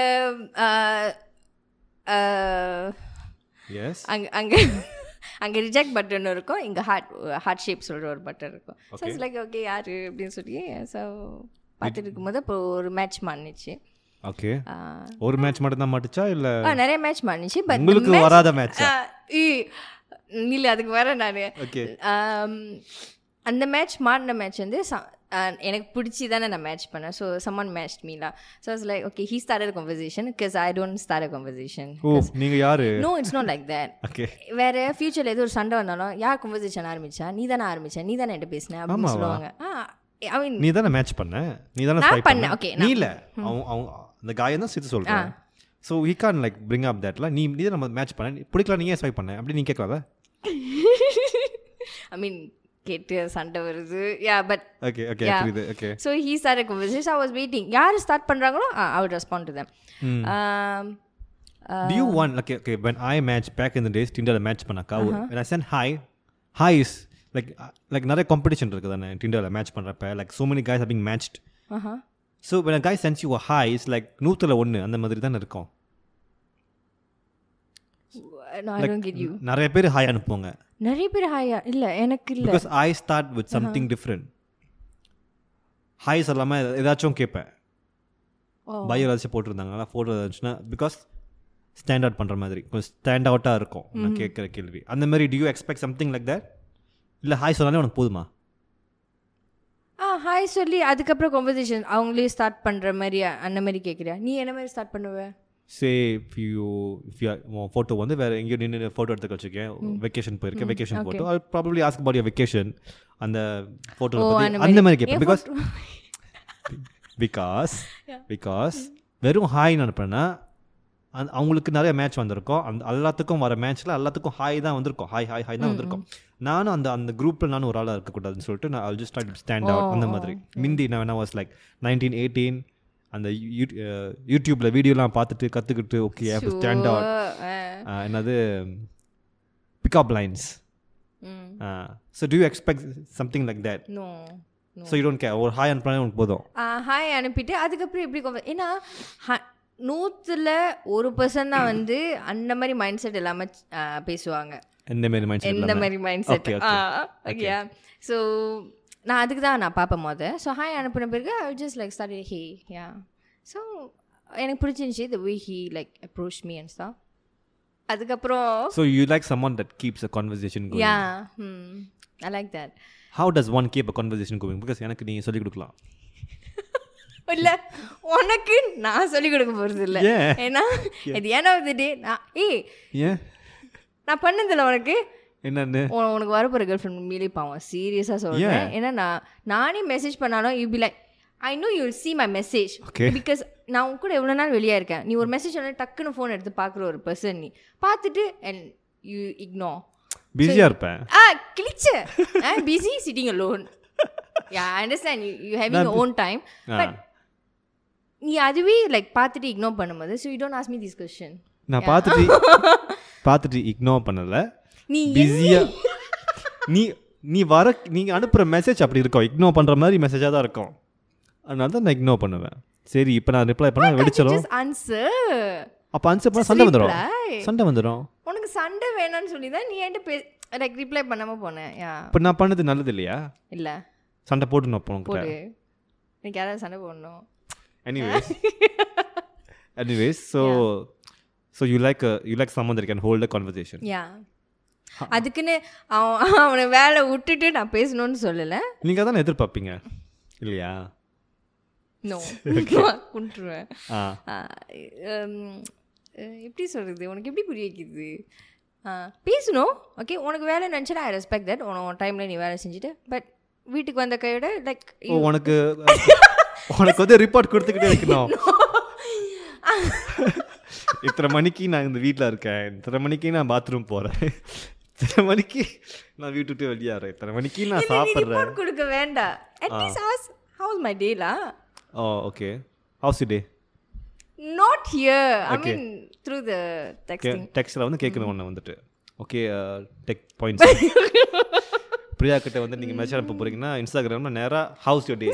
yes அங்கே அங்கே அங்கே ரிஜெக்ட் பட்டன் இருக்கும் இங்கே ஹார்ட் ஹார்ட் ஷேப் சொல்கிற ஒரு பட்டன் இருக்கும் ஸோ இட்ஸ் லைக் ஓகே யார் அப்படின்னு சொல்லி ஸோ பார்த்துட்டு இருக்கும்போது அப்போ ஒரு மேட்ச் மாட்டுச்சு ஓகே ஒரு மேட்ச் மட்டும் தான் மாட்டுச்சா இல்ல ஆ நிறைய மேட்ச் மாட்டுச்சு பட் உங்களுக்கு வராத மேட்ச் இல்லை அதுக்கு வர நான் ஓகே அந்த மேட்ச் மாடின மேட்ச் வந்து ச- ஆஹ் எனக்கு பிடிச்சி தானே நான் மேட்ச் பண்ணேன் ஸோ சம்மன் மேட்ச் மீலா so it's like okay he start conversation because I don't start conversation oh நீங்க யாரு no it's not like that okay வேற ஃபியூச்சர்ல ஏதோ ஒரு சண்டை வந்தாலும் யார் கன்வர்சேஷன் ஆரம்பிச்சா நீ தானே ஆரம்பிச்ச நீ தானே என்கிட்ட பேசின அப்படின்னு சொல்லுவாங்க ஆ ஐ மீன் நீ தானே மேட்ச் பண்ண நீ தானே நான் ஸ்வைப் பண்ணேன், பண்ண okay, நீ இல்ல அவன் அவன் அந்த காயம் தான் சேர்த்து சொல்றேன் so he can like bring up தட்ல நீ நீ தான் நம்ம மேட்ச் பண்ண பிடிக்கல நீ ஏன் ஸ்வைப் பண்ண அப்படி நீ கேட்கலாம்ல ஐ மீன் கேட்டு சண்டை வருது yeah but okay okay Yeah. புரியுது okay so he start conversation I was waiting யார் ஸ்டார்ட் பண்ணுறாங்களோ I would respond to them Hmm. um, Do you want like okay when I match back in the days Tinder match பண்ணாக்கா when I send hi hi is like uh, like நிறைய காம்படிஷன் இருக்குது தானே Tinderல மேட்ச் பண்ணுறப்ப like so many guys are being matched uh-huh. so when a guy sends you a hi it's like நூற்றுல ஒன்று அந்த மாதிரி தானே இருக்கும் no, I don't get you நிறைய பேர் ஹாய் அனுப்புவாங்க நிறைய பேர் ஹாயா இல்லை எனக்கு இல்லை because I start with something different hi சொல்லாமல் ஏதாச்சும் கேட்பேன் Oh. பயோ ஏதாச்சும் போட்டிருந்தாங்களா ஃபோட்டோ ஏதாச்சுன்னா பிகாஸ் ஸ்டாண்ட் அவுட் பண்ணுற மாதிரி கொஞ்சம் ஸ்டாண்ட் அவுட்டாக இருக்கும் நான் கேட்குற கேள்வி அந்த மாதிரி do you expect something like that இல்லை ஹாய் சொன்னாலே உனக்கு போதுமா ஆ ஹாய் சொல்லி அதுக்கப்புறம் கன்வர்சேஷன் அவங்களே ஸ்டார்ட் பண்ணுற மாதிரி அந்த மாதிரி கேட்குறியா நீ என்ன மாதிரி ஸ்டார்ட் பண்ணுவ say if you if you உன் ஃபோட்டோ வந்து வேறு எங்கேயோ நின்று ஃபோட்டோ எடுத்து வச்சுருக்கேன் வெக்கேஷன் போயிருக்கேன் வெக்கேஷன் ஃபோட்டோ அது probably ask about your vacation அந்த ஃபோட்டோ ஓ, பற்றி அந்த அந்த மாதிரி மாதிரி. கேட்பேன் என் பிகாஸ் photo- பிகாஸ் பிகாஸ் வெறும் ஹாய்னு அனுப்புனா அந்த அவங்களுக்கு நிறைய மேட்ச் வந்திருக்கும் அந்த எல்லாத்துக்கும் வர மேட்ச்சில் எல்லாத்துக்கும் ஹாய் தான் வந்திருக்கும் ஹாய் ஹாய் ஹாய் தான் வந்திருக்கும் நானும் அந்த அந்த குரூப்பில் நானும் ஒரு ஆளாக இருக்கக்கூடாதுன்னு சொல்லிட்டு நான் அல் ஜஸ்ட் ஸ்டாண்ட் அவுட் அந்த மாதிரி மிந்தி நான் வாஸ் லைக் நைன்டீன் எயிட்டீன் அந்த யூ- அஹ், யூடியூப்ல வீடியோலாம் பார்த்துட்டு கற்றுக்கிட்டு ஓகே ஸ்டாண்ட் அவுட் Sure. என்னது பிக்அப் லைன்ஸ் ம் so do you expect something like that no no so you don't கே ஒரு ஹாய் அனுப்பினா உனக்கு போதும் ஹாய் அனுப்பிட்டு அதுக்கப்புறம் எப்படி conver- ஏன்னா ஹ- நூத்துல ஒரு பர்சன் தான் வந்து அந்த மாதிரி மைண்ட் செட் இல்லாம ஆ, பேசுவாங்க எந்த மாதிரி மைண்ட் எந்த மாதிரி mind set Okay, okay. Okay so நான் அதுக்கு தான் நான் பார்ப்பேன் மொதல் ஸோ ஹாய் அனுப்பின பிறகு I just like start hey yeah so எனக்கு பிடிச்சிருந்துச்சி the way he like approach me and தான் அதுக்கப்புறம் so you like someone that keeps a conversation yeah hmm I like that how does one keep a conversation going because எனக்கு நீங்கள் சொல்லிக் கொடுக்கலாம் இல்ல உனக்கு நான் சொல்லிக் கொடுக்க போறது இல்ல ஏன்? ஏன்னா அது ஏன்னா டே நான் ஏய் ஏன் நான் பண்ணதில்ல உனக்கு என்னன்னு உன- உனக்கு வரப்போகிற கேர்ள் ஃப்ரெண்ட் உண்மையிலே பாவம் சீரியஸாக சொல்கிறேன் ஏன்னா நான் நானே மெசேஜ் பண்ணாலும் you be like I know you see my message Okay. Because நான் உன் கூட எவ்வளோ நாள் வெளியே இருக்கேன் நீ ஒரு மெசேஜ் சொன்ன டக்குன்னு ஃபோன் எடுத்து பார்க்குற ஒரு பர்சன் நீ பார்த்துட்டு அண்ட் யூ இக்னோ பிஸியாக இருப்பேன் ஆ கிழிச்ச I busy sitting alone yeah understand you you having own time but நீ அதுவே லைக் பார்த்துட்டு இக்னோர் பண்ணும்போது so you don't ask me this question நான் பார்த்துட்டு பார்த்துட்டு இக்னோர் பண்ணல நீ பிஸியா நீ நீ வர நீங்க அனுப்புற மெசேஜ் அப்படி இருக்கும் இக்னோர் பண்ற மாதிரி மெசேஜாக தான் இருக்கும் அதனால தான் நான் இக்னோர் பண்ணுவேன் சரி இப்போ நான் ரிப்ளை பண்ண வெடிச்சிடும் ஜஸ்ட் ஆன்சர் அப்போ ஆன்சர் பண்ண சண்டை வந்துடும் reply. சண்டை வந்துடும் உனக்கு சண்டை வேணாம்னு சொல்லி தான் நீ என்கிட்ட பே லைக் ரிப்ளை பண்ணாம போனேன் யா இப்போ நான் பண்ணது நல்லது இல்லையா இல்ல சண்டை போட்டு நான் போனோம் போடு எனக்கு யாராவது சண்டை போடணும் anyways anyways so so you like you like someone that can hold a conversation yeah அதுக்குன்னு அவன் அவனை வேலை விட்டுட்டு நான் பேசணும்னு சொல்லலை நீங்கள் தானே எதிர்பார்ப்பீங்க இல்லையா நோ குண்டுருவேன் ஆ எப்படி சொல்கிறது உனக்கு எப்படி புரிய வைக்குது ஆ, பேசணும் ஓகே உனக்கு வேலை நினச்சா ஐ ரெஸ்பெக்ட் தட் உன் டைமில் நீ வேலை செஞ்சுட்டு பட் வீட்டுக்கு வந்த கையோட லைக் ஓ உனக்கு உனக்கு வந்து ரிப்போர்ட் கொடுத்துக்கிட்டே இருக்கணும் இத்தனை மணிக்கு நான் இந்த வீட்டில் இருக்கேன் இத்தனை மணிக்கு நான் பாத்ரூம் போகிறேன் இத்தனை மணிக்கு நான் வீட்டு விட்டு வெளியாகிறேன் இத்தனை மணிக்கு நான் சாப்பிட்றேன் ரிப்போர்ட் கொடுக்க வேண்டாம் அட்லீஸ்ட் ஹவுஸ் ஹவுஸ் மை டேலா oh okay how's day not here I mean through the texting டெக்ஸ்டில் வந்து கேட்குறேன் ஒன்று வந்துட்டு ஓகே டெக் பாயிண்ட்ஸ் பிரியா கிட்ட வந்து நீங்கள் மெசேஜ் அனுப்ப போகிறீங்கன்னா இன்ஸ்டாகிராமில் நேராக how's your day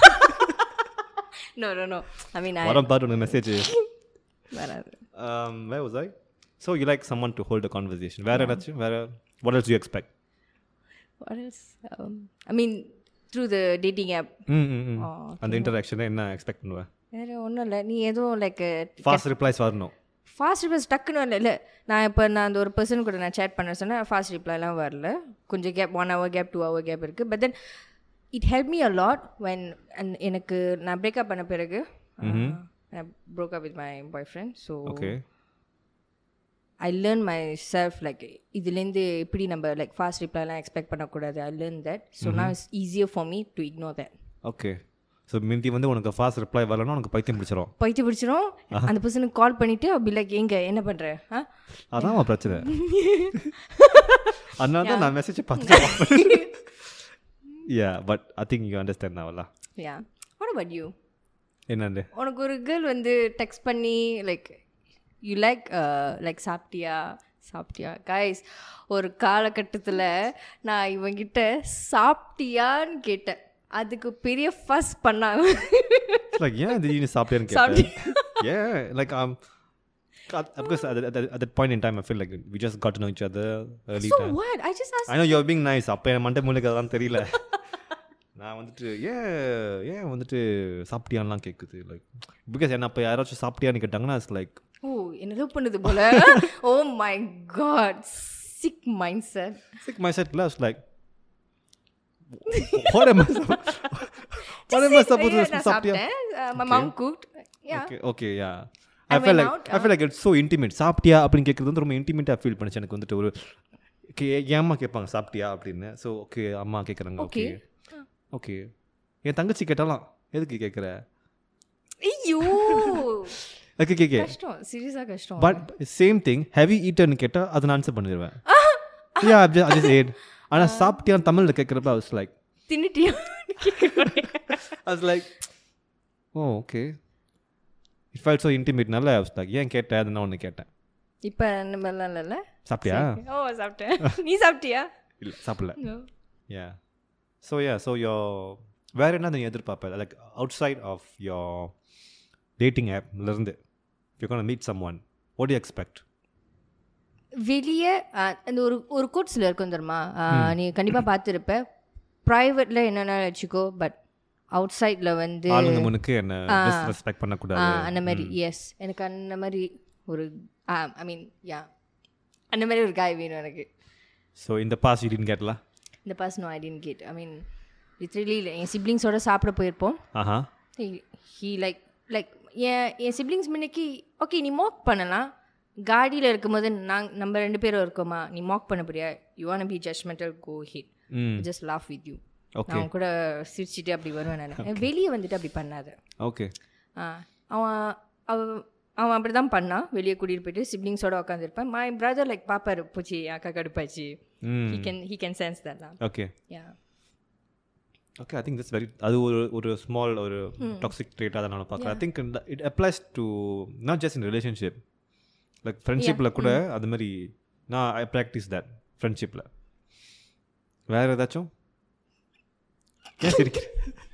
no no no I mean வரம் பாரு உனக்கு மெசேஜ் வராது um, where was I? So you like someone to hold a conversation. Where else? Where? What else do you expect? what else um, I mean through the dating app ம் ம், ம். Oh, அந்த இன்டராக்ஷனை என்ன எக்ஸ்பெக்ட் பண்ணுவேன் வேற ஒன்றும் இல்லை நீ எதுவும் லைக் ஃபாஸ்ட் ரிப்ளைஸ் வரணும் ஃபாஸ்ட் ரிப்ளைஸ் டக்குன்னு வரல இல்லை நான் இப்போ நான் அந்த ஒரு பர்சன் கூட நான் சேட் பண்ண சொன்னேன் ஃபாஸ்ட் ரிப்ளைலாம் வரல கொஞ்சம் gap one hour gap two hour gap இருக்குது but then it help me a lot when எனக்கு நான் பிரேக்கப் பண்ண பிறகு broke up with my boyfriend so okay I learn myself like இதுலேருந்து எப்படி நம்ம லைக் ஃபாஸ்ட் ரிப்ளைலாம் எக்ஸ்பெக்ட் பண்ணக்கூடாது ஐ லேர்ன் தட் ஸோ நான் it's easier for me to ignore that okay so மிந்தி வந்து உனக்கு ஃபாஸ்ட் ரிப்ளை வரலன்னா உனக்கு பைத்தியம் பிடிச்சிரும் பைத்து பிடிச்சிரும் அந்த பர்சனுக்கு கால் பண்ணிவிட்டு அப்படி லைக் எங்க என்ன பண்ணுற ஆ அதான் அவன் பிரச்சனை அதனால தான் நான் மெசேஜ் பார்த்துட்டு yeah but I think you understand நாவலா யா வாட் அபவுட் யூ என்னண்டு உனக்கு ஒரு கேர்ள் வந்து டெக்ஸ்ட் பண்ணி லைக் யூ லைக் லைக் சாப்பிட்டியா சாப்பிட்டியா கைஸ் ஒரு காலகட்டத்தில் நான் இவங்கிட்ட சாப்பிட்டியான்னு கேட்டேன் அதுக்கு பெரிய ஃபஸ் பண்ணாங்க லைக் ஏன் திடீர்னு சாப்பிட்டேன்னு கேட்டேன் ஏன் like um because at, at, at that point in time I feel like we just got to know each other early so time what I just as I know you're being nice அப்போ என் மண்டை மூலிகை அதெல்லாம் தெரியல நான் வந்துட்டு ஏன் ஏன் வந்துட்டு சாப்பிட்டியான்லாம் கேட்குது லைக் பிகாஸ் என்ன அப்போ யாராச்சும் சாப்பிட்டியான்னு கேட்டாங்கன்னா இட்ஸ் லைக் ஓ என்ன லவ் பண்ணுது போல oh my God sick mind sir sick my செட்ல it's like what am I sup- what am I supposed to நான் சாப்பிட்டியா சாப்பிட்டேன் my mum cooked yeah okay okay yeah I I feel went like out, I feel like it's so intimate சாப்பிட்டியா அப்படின்னு கேட்குறது வந்து ரொம்ப இன்டிமேட்டாக ஃபீல் பண்ணுச்சு எனக்கு வந்துட்டு ஒரு ஓகே என் அம்மா கேட்பாங்க சாப்பிட்டியா அப்படின்னு ஸோ ஓகே அம்மா கேட்குறாங்க ஓகே ஓகே என் தங்கச்சி கேட்டாலாம் எதுக்கு கேட்குற ஐயோ ஓகே கேட்க கஷ்டம் சீரியஸாக கஷ்டம் பட் சேம் திங் ஹெவி ஈட்டர்னு கேட்டால் அதை நான் ஆன்சர் பண்ணிடுவேன் யா ஜஸ்ட் ஏட் ஆனால் சாப்பிட்டியான்னு தமிழில் கேட்குறப்ப I was லைக் தின்னுட்டியா I was like oh okay it felt so இன்டிமேட்னால லைக் ஏன் கேட்டேன் அது நான் ஒன்று கேட்டேன் இப்போ அந்த மாதிரிலாம் இல்லைல்ல சாப்பிட்டியா ஓ சாப்பிட்டேன் நீ சாப்பிட்டியா இல்லை சாப்பிடல No. Yeah so yeah so yo வேறு என்ன நீ எதிர்பார்ப்ப like outside of your dating ஆப்லேருந்து you can meet someone what you expect வெளியே அந்த ஒரு ஒரு கோட்ஸில் இருக்கும் தெரியுமா ஆ, நீ கண்டிப்பாக பார்த்துருப்ப ப்ரைவேட்டில் என்னென்ன வச்சுக்கோ பட் அவுட் சைடில் வந்து ஆளுங்க முன்னுக்கு என்ன டிஸ்ரெஸ்பெக்ட் ஆ, பண்ணக்கூடாது அந்த மாதிரி எஸ் எனக்கு அந்த மாதிரி ஒரு ஐ மீன் யா அந்த மாதிரி ஒரு காய் வேணும் எனக்கு ஸோ இந்த பாஸ் யூடின் கேட்லாம் இந்த பாஸ் no I didn't get I mean literally என் சிப்ளிங்ஸோட சாப்பிட போயிருப்போம் ஆஹா ஹீ லைக் லைக் என் என் சிப்ளிங்ஸ் முன்னைக்கு ஓகே நீ மாக் பண்ணலாம் காடியில் இருக்கும்போது நாங் நம்ம ரெண்டு பேரும் இருக்கோமா நீ மாக் பண்ண போறியா you want be judgmental go hit hmm just laugh with you okay நான் கூட சிரிச்சிட்டு அப்படி வருவேன் நான் வெளியே வந்துட்டு அப்படி பண்ணாத ஓகே ஆ அவன் அவன் அவன் அப்படி தான் பண்ணான் வெளியே கூட்டிகிட்டு போயிட்டு சிப்ளிங்ஸோட உட்காந்துருப்பேன் மை பிரதர் லைக் பாப்பாரு போச்சு அக்கா கடுப்பாச்சு hmm he can he can sense that தான் okay yeah okay I think this very அது ஒரு ஒரு ஸ்மால் ஒரு டாக்ஸிக் ட்ரேட்டாக தான் நான் பார்க்குறேன் I think it applies to not just in relationship like ஃப்ரெண்ட்ஷிப்பில் கூட அது மாதிரி நான் ஐ ப்ராக்டிஸ் தட் ஃப்ரெண்ட்ஷிப்பில் வேறு ஏதாச்சும் ஏன் சிரிக்கிறேன்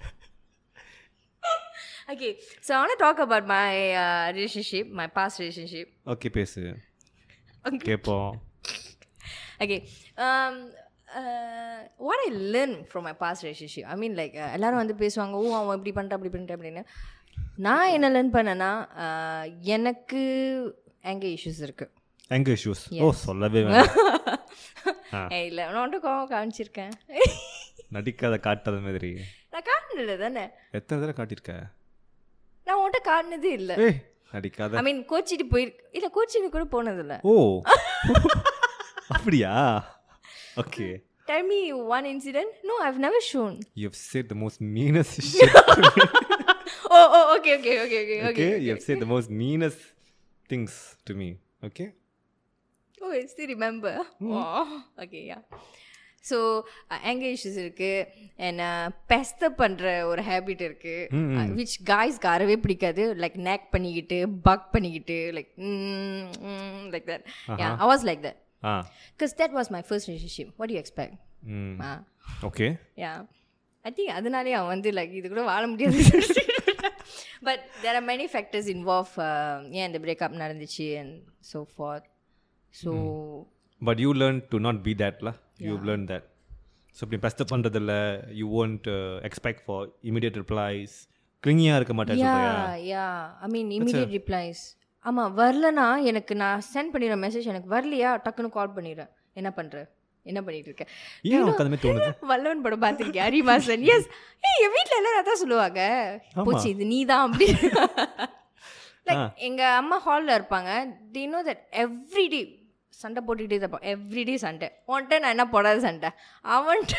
Okay, so I want to talk about my uh, relationship, my past relationship. Okay பேசு Okay. கேட்போம் Okay. Um, uh, what I learned from my past relationship, I mean like uh, எல்லாரும் வந்து பேசுவாங்க ஓ அவன் இப்படி பண்ணிட்டான் அப்படி பண்ணிட்டான் அப்படின்னு நான் என்ன லேர்ன் பண்ணேன்னா uh, எனக்கு anger issues இருக்கு எங்க இஷ்யூஸ் ஓ சொல்லவே வேணாம் ஆ. ஏய், இல்லை நான் வந்துட்டு கோவம் காமிச்சிருக்கேன் நடிக்காத காட்டாத மாதிரி நான் காட்டினது தானே எத்தனை தடவை காட்டியிருக்க நான் உன்கிட்ட காட்டினதே இல்லை ஏய் நடிக்காத ஐ மீன் கோச்சிட்டு போயிருக்கு இல்லை கோச்சிட்டு கூட போனதில்லை ஓ அப்படியா okay Tell me one incident. No, I've never shown. You have said the most meanest shit to me. Oh, oh, okay, okay, okay, okay, okay. Okay? You have said the most meanest things to me. Okay? Oh, I still remember. Oh, okay, yeah. So anger issues இருக்கு அண்ட் பெஸ்த பண்ணுற ஒரு ஹேபிட் இருக்கு விச் காய்ஸ்க்கு அறவே பிடிக்காது லைக் நேக் பண்ணிக்கிட்டு பக் பண்ணிக்கிட்டு like like that I was like that Ah. Because that was my first relationship what you expect Mm. Ah Okay. Yeah I think அதனாலே அவன் வந்து லைக் இது கூட வாழ முடியாது but there are many factors involve ஏன் இந்த பிரேக்கப் நடந்துச்சு and so for so But you learned to not be that, lah. You've learned that. So, இப்படி பெஸ்ட் பண்ணுறதில்ல you won't uh, expect for immediate replies கிளிங்கியாக இருக்க மாட்டேன் யா சொல்றியா யா ஐ மீன் இமீடியட் ரிப்ளைஸ் ஆமாம் வரலனா எனக்கு நான் சென்ட் பண்ணிடுற மெசேஜ் எனக்கு வரலையா டக்குன்னு கால் பண்ணிடுறேன் என்ன பண்ணுற என்ன பண்ணிட்டு இருக்க ஏன் உனக்கு அந்த மாதிரி தோணுது வல்லவன் படம் பார்த்துருக்கேன் ஹரிமாசன் எஸ் ஏய் என் வீட்டில் எல்லாரும் அதான் சொல்லுவாங்க போச்சு இது நீ தான் அப்படி லைக் எங்கள் அம்மா ஹாலில் இருப்பாங்க தி நோ தட் எவ்ரிடே சண்டை போட்டுக்கிட்டே தான் இருப்பான் எவ்ரிடே சண்டை உன்கிட்ட நான் என்ன போடாத சண்டை அவன்கிட்ட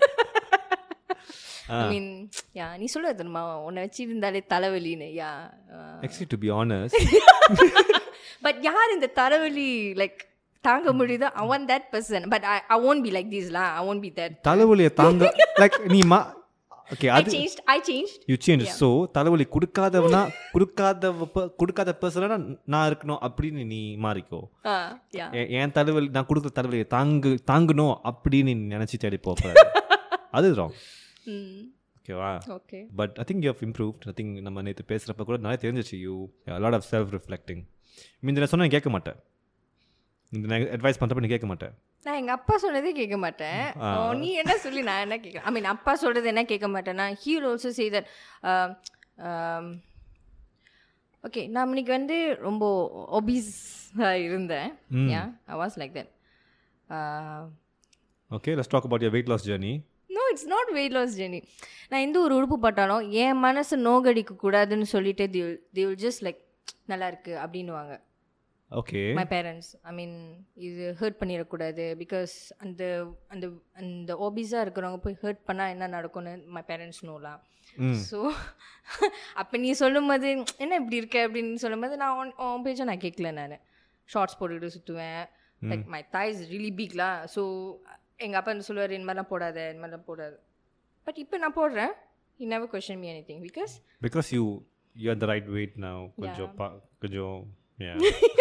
ஐ மீன் யா நீ சொல்லுவ தெரியுமா உன்னை வச்சு இருந்தாலே தலைவலின்னு யா actually to be honest but யார் இந்த தலைவலி லைக் தாங்க முடியுதோ அவன் that person but I I won't be like this லா ஐ ஒன்ட் பி தட் தலைவலியை தாங்க லைக் நீ மா ஓகே ஐ அது change I change you change so தலைவலி கொடுக்காதவனா கொடுக்காத கொடுக்காத பர்சனாக நான் இருக்கணும் அப்படின்னு நீ மாறிக்கோ ஆ யா எ- என் தலைவலி நான் கொடுக்குற தலைவலியை தாங்கு தாங்கணும் அப்படின்னு நீ நினச்சி தேடி போக அது ராங் ம் ஓகேவா okay but I think you have improved I think நம்ம நேற்று பேசுகிறப்ப கூட நிறைய தெரிஞ்சிச்சு you lot of self reflecting இந்த நான் சொன்ன கேட்க மாட்டேன் இந்த அட்வைஸ் பண்ணுறப்ப நீ கேட்க மாட்டேன் நான் எங்கள் அப்பா சொன்னதே கேட்க மாட்டேன் ஓ, நீ என்ன சொல்லி நான் என்ன கேட்க ஐ மீன் அப்பா சொல்கிறது என்ன கேட்க மாட்டேன்னா he also say that okay நான் இன்னைக்கு வந்து ரொம்ப ஒபீஸாக இருந்தேன் yeah I was like that okay let's talk about your weight loss journey no it's not weight loss journey நான் எந்த ஒரு உடுப்பு போட்டாலும் என் மனசு நோகடிக்க கூடாதுன்னு சொல்லிட்டு they they will just like நல்லா இருக்கு அப்படின்னுவாங்க okay my parents I mean இது ஹர்ட் பண்ணிடக்கூடாது பிகாஸ் அந்த அந்த அந்த ஓபிஸாக இருக்கிறவங்க போய் ஹர்ட் பண்ணால் என்ன நடக்கும்னு மை பேரண்ட்ஸ் நோலாம் ம் ஸோ அப்போ நீ சொல்லும்போது என்ன இப்படி இருக்க அப்படின்னு சொல்லும்போது நான் உன் உன் பேச்சை நான் கேட்கல நான் ஷார்ட்ஸ் போட்டுக்கிட்டு சுற்றுவேன் லைக் மை தாய்ஸ் ரிலி பிக்லாம் ஸோ எங்கள் அப்பா வந்து சொல்லுவார் இந்த மாதிரிலாம் போடாத இந்த மாதிரிலாம் போடாது பட் இப்போ நான் போடுறேன் he never question me anything because because you you're the right weight now கொஞ்சம் பா கொஞ்சம் yeah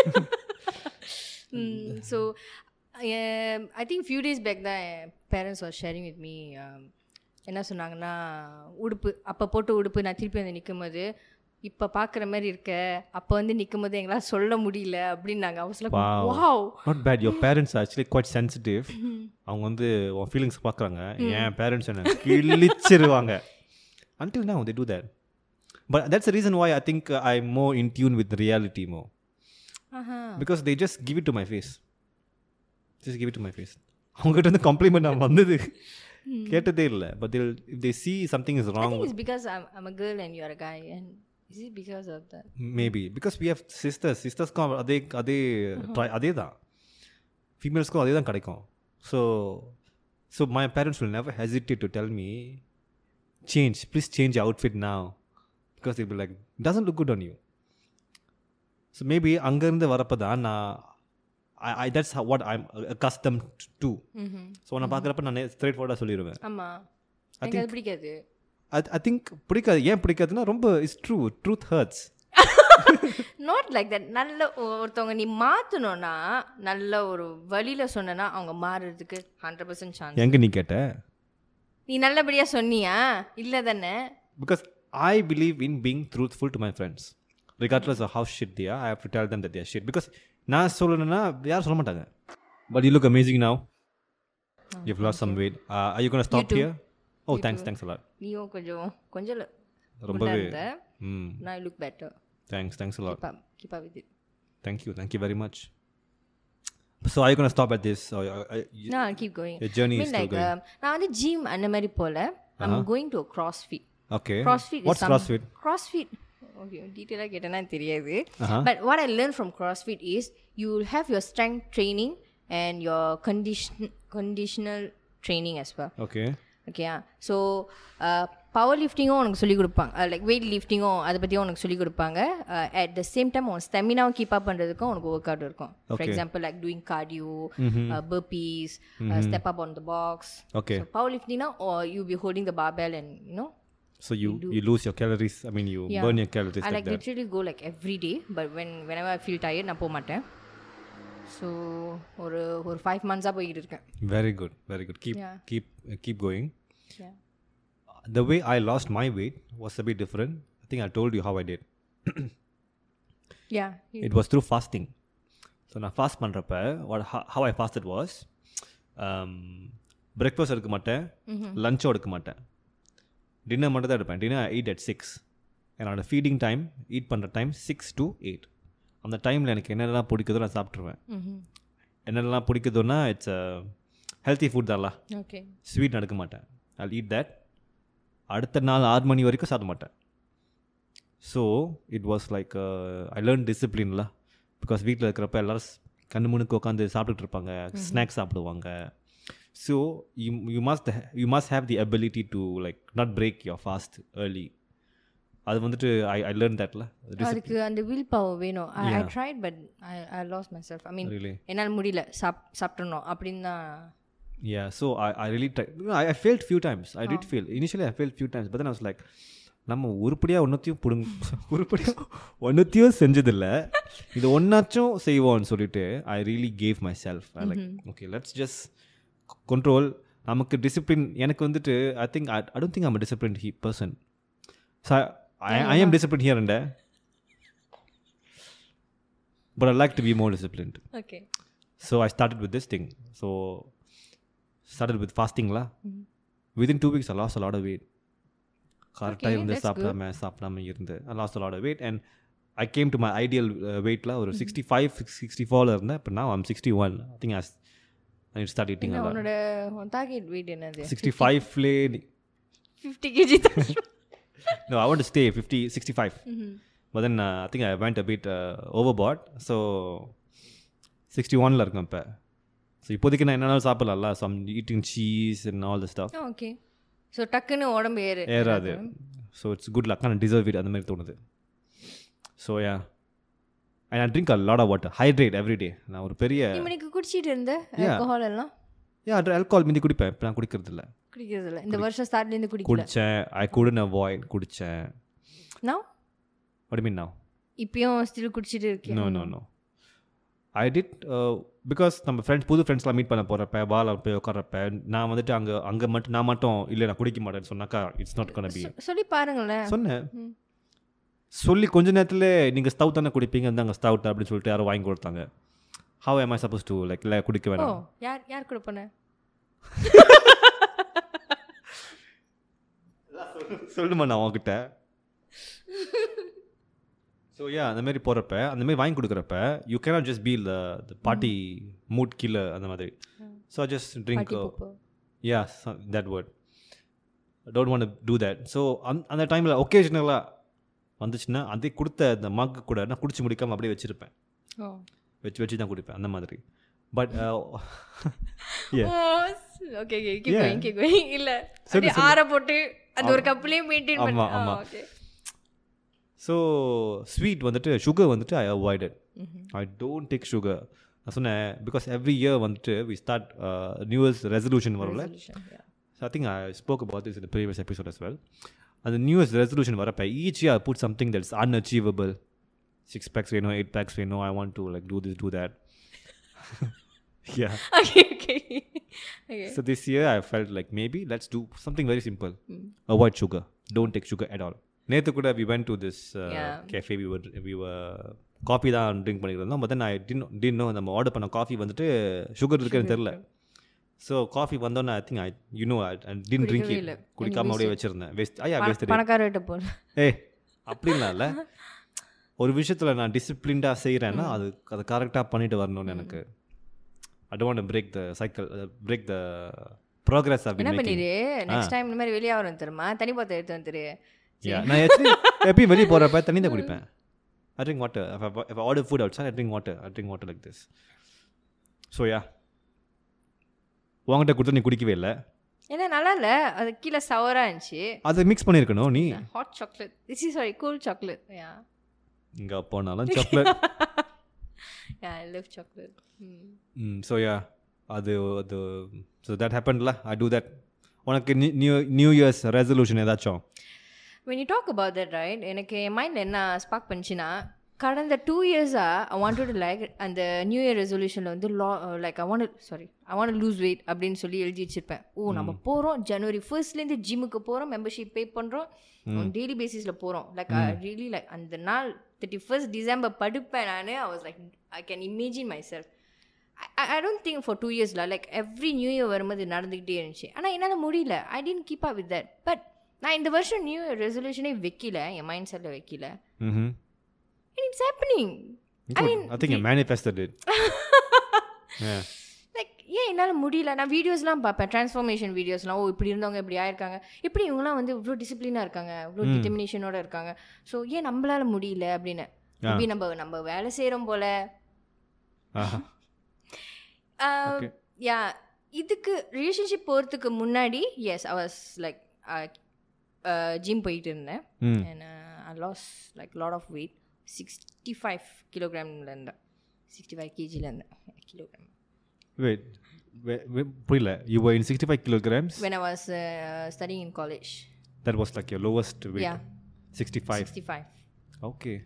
Mm, so um, I think few days back தான் என் parents was sharing with me um, என்ன சொன்னாங்கன்னா உடுப்பு அப்போ போட்ட உடுப்பு நான் திருப்பி வந்து நிற்கும் போது இப்போ பார்க்குற மாதிரி இருக்க அப்போ வந்து நிற்கும் போது எங்களால் சொல்ல முடியல அப்படின்னாங்க அவசியம் Wow. Wow not bad your parents are actually quite sensitive அவங்க வந்து உன் ஃபீலிங்ஸ் பார்க்குறாங்க என் பேரண்ட்ஸ் என்ன கிழிச்சிருவாங்க until now they do that but that's the reason why i think uh, i'm more in tune with reality more Aha because they just give it to my face just give it to my face அவங்ககிட்ட வந்து காம்ப்ளிமெண்ட் நான் வந்தது கேட்டதே இல்லை but they'll if they see something is I wrong think it's because I'm, I'm a girl and you're a guy and is it because of that maybe because we have sisters சிஸ்டர்ஸ்க்கும் அதே அதே ட்ரை அதே தான் ஃபீமேல்ஸ்க்கும் அதே தான் கிடைக்கும் so so my parents will never hesitate to tell me change please change your outfit now because they'll be like doesn't look good on you so maybe அங்கேருந்து வரப்போ தான் நான் I I that's what I'm accustomed to ம்ஹும். ஸோ நான் பார்க்குறப்ப நான் ஸ்ட்ரைட் ஃபார்வர்டாக சொல்லிடுவேன் ஆமா எனக்கு அது பிடிக்காது அது ஐ திங்க் பிடிக்காது ஏன் பிடிக்காதுன்னா ரொம்ப it's true truth hurts not like that நல்ல ஒ- ஒருத்தவங்க நீ மாற்றணும்னா நல்ல ஒரு வழியில் சொன்னனா அவங்க மாறுறதுக்கு ஹண்ட்ரட் பர்சன்ட் சான்ஸ் எங்கே நீ கேட்ட நீ நல்லபடியாக சொன்னியா இல்லை தானே because I believe in being truthful to my friends. Regardless of how shit they are, I have to tell them that they are shit. Because நான் சொல்லணும்னா யாரும் சொல்ல மாட்டாங்க but you look amazing now you've lost some weight uh, are you going to stop too. here oh thanks thanks a lot நீயும் கொஞ்சம் கொஞ்சம் இல்ல, ரொம்பவே குண்டா இருந்த ம் நான் look better thanks thanks a lot keep up keep up with it thank you thank you very much so are you going to stop at this or uh, uh, y- நான் keep going your journey is mean still like going நான் வந்து ஜிம் அந்த மாதிரி போல I'm going to CrossFit okay CrossFit is what's some- crossfit CrossFit. Okay, டீட்டெயிலாக கேட்டேன்னா தெரியாது Uh-huh. But what I learn from CrossFit is you will have your strength training and your condition conditional training as well okay ஓகேயா ஸோ பவர் லிஃப்டிங்கும் உனக்கு சொல்லிக் கொடுப்பாங்க லைக் வெயிட் லிஃப்டிங்கும் அதை பற்றியும் உனக்கு சொல்லிக் கொடுப்பாங்க அட் த சேம் டைம் உன் ஸ்டெமினாவும் கீப் அப் பண்ணுறதுக்கும் உனக்கு ஒர்க் அவுட் இருக்கும் for Okay. Example like doing cardio burpees step up on the box okay power லிஃப்டிங்னா you be holding the barbell and you know so you you lose your calories i mean you burn your calories I like like that literally go like every day, but when whenever I feel tired, நான் போக மாட்டேன் ஸோ ஒரு ஒரு ஃபைவ் மந்த்ஸாக போய்கிட்டு இருக்கேன் very good very good keep Yeah. keep uh, keep going Yeah. the way I lost my weight was a bit different. I think I told you how I did. Yeah. It was through fasting. So நான் ஃபாஸ்ட் பண்ணுறப்ப what how- how I fasted was um, breakfast எடுக்க மாட்டேன் லஞ்சும் எடுக்க மாட்டேன் டின்னர் மட்டும் தான் எடுப்பேன் டின்னர் எயிட் அட் சிக்ஸ் என்னோட ஃபீடிங் டைம் ஈட் பண்ணுற டைம் சிக்ஸ் to எயிட் அந்த டைமில் எனக்கு என்னென்னலாம் பிடிக்குதோ நான் சாப்பிட்ருவேன் ம் என்னென்னலாம் பிடிக்குதோன்னா இட்ஸ் ஹெல்த்தி ஃபுட் தான்ல ஓகே ஸ்வீட் எடுக்க மாட்டேன் ஐ ஈட் தட் அடுத்த நாள் ஆறு மணி வரைக்கும் சாப்பிட மாட்டேன் so it was like I learn டிசிப்ளின்ல பிகாஸ் வீட்டில் இருக்கிறப்ப எல்லோரும் கண்ணு முணுக்கு உட்காந்து சாப்பிட்டுட்டு இருப்பாங்க ஸ்நாக்ஸ் சாப்பிடுவாங்க so you you must you must have the ability to like not break your fast early அது வந்துட்டு ஐ ஐ லேர்ன் தட்ல அதுக்கு அந்த வில் பவர் வேணும் I I tried but I I lose myself I mean really என்னால் முடியல சாப் சாப்பிட்றணும் அப்படின்னு தான் Yeah, so I, I really tried. No, I, I failed few times. I did fail. Initially, I failed few times, but then I was like, நம்ம உருப்படியாக ஒன்றத்தையும் பிடுங்க உருப்படியாக ஒன்றத்தையும் செஞ்சதில்ல இது ஒன்றாச்சும் செய்வோம்னு சொல்லிட்டு I really gave myself I like okay let's just control நமக்கு டிசிப்ளின் எனக்கு வந்துட்டு I think I I don't think I'm disciplined person so I I am discipline here and but I like to be more disciplined okay So I started with this thing. So started with fasting la. Within two weeks, I lost a lot of weight. கரெக்டாக இருந்து சாப்பிடாம சாப்பிடாம இருந்து I lost lot weight and I came to my ideal வெயிட்டில் ஒரு சிக்ஸ்டி ஃபைவ் சிக்ஸ்டி ஃபோரில் இருந்தேன் இப்போ நான் I'm sixty one I think I start eating உன்னோட டார்கெட் வெயிட் என்னது சிக்ஸ்டி ஃபைவ்லே ஃபிஃப்டி கேஜி தான் no I want to stay 50 65 but then uh, I think I went a bit uh, overboard so 61ல இருக்கேன் இப்போ ஸோ இப்போதைக்கு நான் என்னென்ன சாப்பிடலாம்ல so I'm eating cheese and all the stuff okay so டக்குன்னு உடம்பு ஏறு ஏறாது ஸோ இட்ஸ் குட் லக் நான் டிசர்வ் இட் அந்த மாதிரி தோணுது so yeah and I drink a lot of water hydrate every day நான் ஒரு பெரிய நீ மணிக்கு குடிச்சிட்டு இருந்த ஆல்கஹால் எல்லாம் யா ஆல்கஹால் மீதி குடிப்பேன் இப்போ நான் குடிக்கிறது இல்லை குடிக்கிறது இல்லை இந்த வருஷம் ஸ்டார்ட்லேருந்து குடிக்கல குடித்தேன் ஐ குடன் அவாய்ட் குடித்தேன் நான் what do you mean now இப்பயும் ஸ்டில் குடிச்சிட்டு இருக்கேன் no no no I did because நம்ம ஃப்ரெண்ட்ஸ் புது ஃப்ரெண்ட்ஸ்லாம் மீட் பண்ண போகிறப்ப பால் போய் உட்காரப்ப நான் வந்துட்டு அங்கே அங்கே மட்டும் நான் மட்டும் இல்லை நான் குடிக்க மாட்டேன்னு சொன்னாக்கா இட்ஸ் நாட் கன பி சொல்லி பாருங்களேன் சொன்னேன் ம். சொல்லி கொஞ்ச நேரத்தில் நீங்கள் ஸ்டவ் தானே குடிப்பீங்க இருந்தாங்க ஸ்டவ் அப்படின்னு சொல்லிட்டு யாரும் வாங்கி கொடுத்தாங்க how am I suppose to like இல்லை குடிக்க ஓ வேணாம் யார் யார் கூட போன சொல்லுமா நான் உங்ககிட்ட ஸோ யா அந்த மாதிரி போகிறப்ப அந்த மாதிரி வாங்கி கொடுக்குறப்ப you cannot just be the party mood கீழே அந்த மாதிரி ஸோ ஜஸ்ட் ட்ரிங்க் பாட்டி போப்போ yeah that word don't want do that so அந் அந்த டைமில் ஒகேஷ்னலாக வந்துச்சுன்னா அதே கொடுத்த அந்த மக்கு கூட நான் குடிச்சு முடிக்காமல் அப்படியே வச்சுருப்பேன் ஓ வச்சு வச்சு தான் குடிப்பேன் அந்த மாதிரி but Yeah. Okay okay keep Yeah. Going keep going இல்ல சொல்லு, அப்படியே ஆற போட்டு அந்த ஒரு கப்லயே மெயின்டைன் பண்ணி ஆமா, ஆமா. ஓகே ஸோ ஸ்வீட் வந்துட்டு சுகர் வந்துட்டு I avoided I don't take sugar நான் சொன்னேன் பிகாஸ் எவ்ரி இயர் வந்துட்டு we start new years resolution வரும்ல I think I spoke about this in previous episode as well அந்த நியூ இயர்ஸ் ரெசல்யூஷன் வரப்ப each year put something that's unachievable six packs வேணும் எயிட் பேக்ஸ் வேணும் I want to like do this do that yeah okay okay okay So this year I felt like maybe let's do something very simple. Avoid sugar. Don't take sugar at all. நேற்று கூட we went to this uh, Yeah. cafe we were we were coffee தான் ட்ரிங்க் பண்ணிட்டு இருந்தோம் பட் நான் டின் டின் நோ நம்ம ஆர்டர் பண்ண காஃபி வந்துட்டு சுகர் இருக்குன்னு தெரில ஸோ காஃபி வந்தோன்னே I think I you know I didn't drink குடிக்கவே இல்ல. குடிக்காம அப்படியே வச்சிருந்தேன் வேஸ்ட் ஐயா வேஸ்ட் பணக்காரர்கிட்ட போல ஏய் அப்படிலாம் இல்லை ஒரு விஷயத்தில் நான் டிசிப்ளின்டாக செய்கிறேன்னா அது அதை கரெக்டாக பண்ணிட்டு வரணும்னு எனக்கு I don't break the cycle break the progress என்ன அப்படின்னு பண்ணிடு நெக்ஸ்ட் டைம் இந்த மாதிரி வெளியே வரும் தெரியுமா தனி பாத்திரம் எடுத்து வந்துரு நான் எப்படி எப்பயும் வெளியே போகிறப்ப தண்ணி தான் குடிப்பேன் I drink water if I order food outside I drink water I drink water like this so yeah உங்ககிட்ட கொடுத்து நீ குடிக்கவே இல்லை ஏன்னா நல்லா இல்ல அது கீழே சவரா இருந்துச்சு அதை மிக்ஸ் பண்ணியிருக்கணும் நீ hot chocolate this is sorry cool chocolate yeah இங்கே போனாலும் chocolate yeah I love chocolate so yeah அது அது ஸோ தட் ஹேப்பன்ல ஐ டூ தட் உனக்கு நியூ நியூ இயர்ஸ் ரெசல்யூஷன் ஏதாச்சும் when you talk about that right எனக்கு என் மைண்டில் என்ன ஸ்பார்க் பண்ணுச்சுன்னா கடந்த டூ இயர்ஸாக ஐ வாண்டட் லைக் அந்த நியூ இயர் ரெசல்யூஷனில் வந்து லா like I want sorry I want lose weight அப்படின்னு சொல்லி எழுதி வச்சிருப்பேன் ஓ நம்ம போகிறோம் ஜனவரி ஃபர்ஸ்ட்லேருந்து ஜிம்முக்கு போகிறோம் மெம்பர்ஷிப் பே பண்ணுறோம் டெய்லி பேசிஸில் போகிறோம் லைக் ரியலி லைக் அந்த நாள் தேர்ட்டி ஃபர்ஸ்ட் டிசம்பர் படுப்பேன் நான் I was like I can imagine myself I don't think for two இயர்ஸில் லைக் எவ்ரி நியூ இயர் வரும்போது இது நடந்துக்கிட்டே இருந்துச்சு ஆனால் என்னால் முடியல I didn't keep up with that but நான் இந்த வருஷம் நியூ இயர் ரெசல்யூஷனே வைக்கல என் மைண்ட் செட்டில் வைக்கல hmm it's happening I think manifested it like ஏன் என்னால் முடியல நான் வீடியோஸ்லாம் பார்ப்பேன் ட்ரான்ஸ்ஃபார்மேஷன் வீடியோஸ்லாம் ஓ இப்படி இருந்தவங்க இப்படி ஆயிருக்காங்க இப்படி இவங்கலாம் வந்து இவ்வளோ டிசிப்ளினாக இருக்காங்க இவ்வளோ டிட்டர்மினேஷனோட இருக்காங்க ஸோ ஏன் நம்மளால முடியல அப்படின்னு மேபி நம்ம நம்ம வேலை செய்கிறோம் போல Okay. யா இதுக்கு ரிலேஷன்ஷிப் போகிறதுக்கு முன்னாடி yes I was like gym போயிட்டு இருந்தேன் hmm and I lost like lot of weight sixty five கிலோகிராமில் இருந்தேன் சிக்ஸ்டி ஃபைவ் கேஜியில் இருந்தேன் கிலோகிராம் வெயிட் புரியல you were in 65 kilograms when I was uh, studying in college. that was like your lowest weight Yeah. 65 65. okay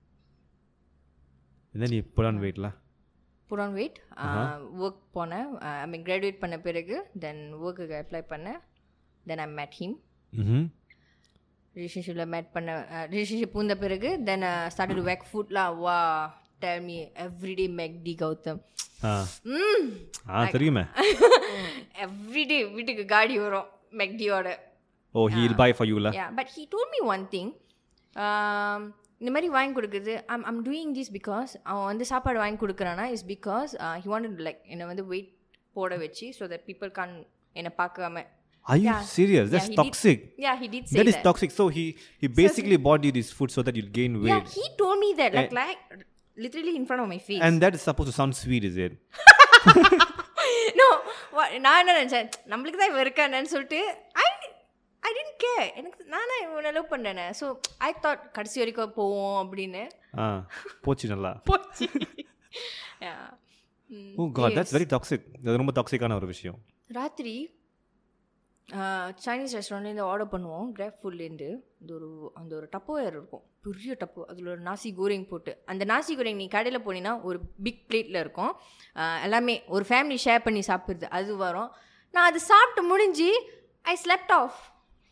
and then you put on weight lah Put on weight. Work போனேன் ஐ மீன் கிராஜுவேட் பண்ண பிறகு தென் ஒர்க்குக்கு அப்ளை பண்ணேன் தென் ஐ மேட் ஹிம் mm-hmm. ரிலேஷன்ஷிப்பில் மேட் பண்ண ரிலேஷன்ஷிப் பூந்த பிறகு தென் ஸ்டார்டட் வேக் ஃபுட்லாம் வா டெல் மீ எவ்ரிடே மெக்டி கௌதம் ஆ ஆ தெரியுமே எவ்ரிடே வீட்டுக்கு காடி வரும் மெக்டியோட oh he'll buy for you லா yeah but he told me one thing இந்த மாதிரி வாங்கி கொடுக்குறது I'm I'm doing this because அவன் வந்து சாப்பாடு வாங்கி கொடுக்குறானா is because he wanted like என்னை வந்து வெயிட் போட வச்சு ஸோ தட் பீப்புள் கான் என்னை பார்க்காம are you serious that's he did toxic yeah he did say that is toxic so he he basically bought you this food so that you'll gain yeah weight he told me that like like literally in front of my face and that is supposed to sound sweet is it no நான் என்ன நினச்சேன் நம்மளுக்கு தான் இவன் இருக்கானேன்னு சொல்லிட்டு ஐ ஐ டென்ட் கேர் எனக்கு நான் தான் இவனை லவ் பண்ணேனே ஸோ ஐ தாட் கடைசி வரைக்கும் போவோம் அப்படின்னு ஆ போச்சு நல்லா போச்சு Yeah. ம். Oh god that's very toxic அது ரொம்ப டாக்ஸிக்கான ஒரு விஷயம் ராத்திரி சைனீஸ் ரெஸ்டாரண்ட்லேருந்து ஆர்டர் பண்ணுவோம் கிராப் ஃபுட்லேருந்து இந்த ஒரு அந்த ஒரு டப்போயர் இருக்கும் பெரிய டப்பு அதில் ஒரு நாசி கோரிங் போட்டு அந்த நாசி கோரிங் நீ கடையில் போனீங்கன்னா ஒரு பிக் பிளேட்டில் இருக்கும் ஆஹ் எல்லாமே ஒரு ஃபேமிலி ஷேர் பண்ணி சாப்பிடுறது அது வரும் நான் அது சாப்பிட்டு முடிஞ்சு I slept off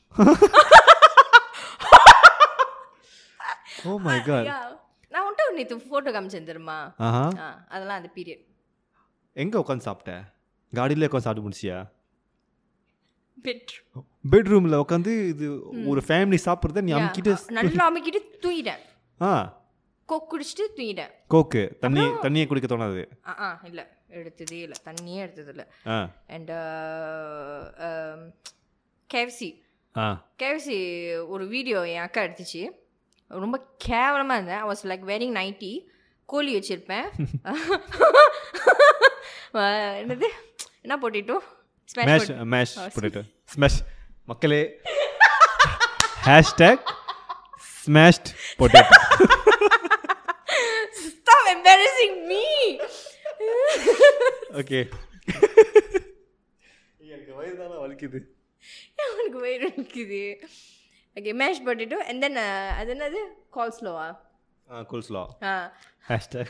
oh my god நான் வந்துட்டு நேற்று ஃபோட்டோ காமிச்சேன் தெரியுமா ஆஹா ஆ அதெல்லாம் அந்த பீரியட் எங்கே உட்காந்து சாப்பிட்ட காடியில உட்காந்து சாப்பிட்டு முடிச்சியா பெட் பெட்ரூமில் உட்காந்து இது ஒரு ஃபேமிலி சாப்பிட்றத நீ அமுக்கிட்டு நல்லா அமைக்கிட்டு தூங்கிட்டேன் ஆ கோக் குடிச்சிட்டு தூங்கிட்டேன் கோக்கு தண்ணி தண்ணியை குடிக்க தோணாது ஆ ஆ இல்லை எடுத்ததே இல்லை தண்ணியே எடுத்தது இல்லை ah and KFC ah KFC ஒரு வீடியோ என் அக்கா எடுத்துச்சு ரொம்ப கேவலமாக இருந்தேன் I was like wearing nighty கோழி வச்சுருப்பேன் என்னது என்ன போட்டிட்டோம் மேஷ் மேஷ் போட்டுட்டு ஸ்மாஷ் மக்களே hashtag smashed potato Stop embarrassing me! Okay எனக்கு வயிறு தானே வலிக்குது அவனுக்கு வயிறு இருக்குது okay mash potato and then அது என்னது கால்ஸ்லோவா ah coleslaw ah hashtag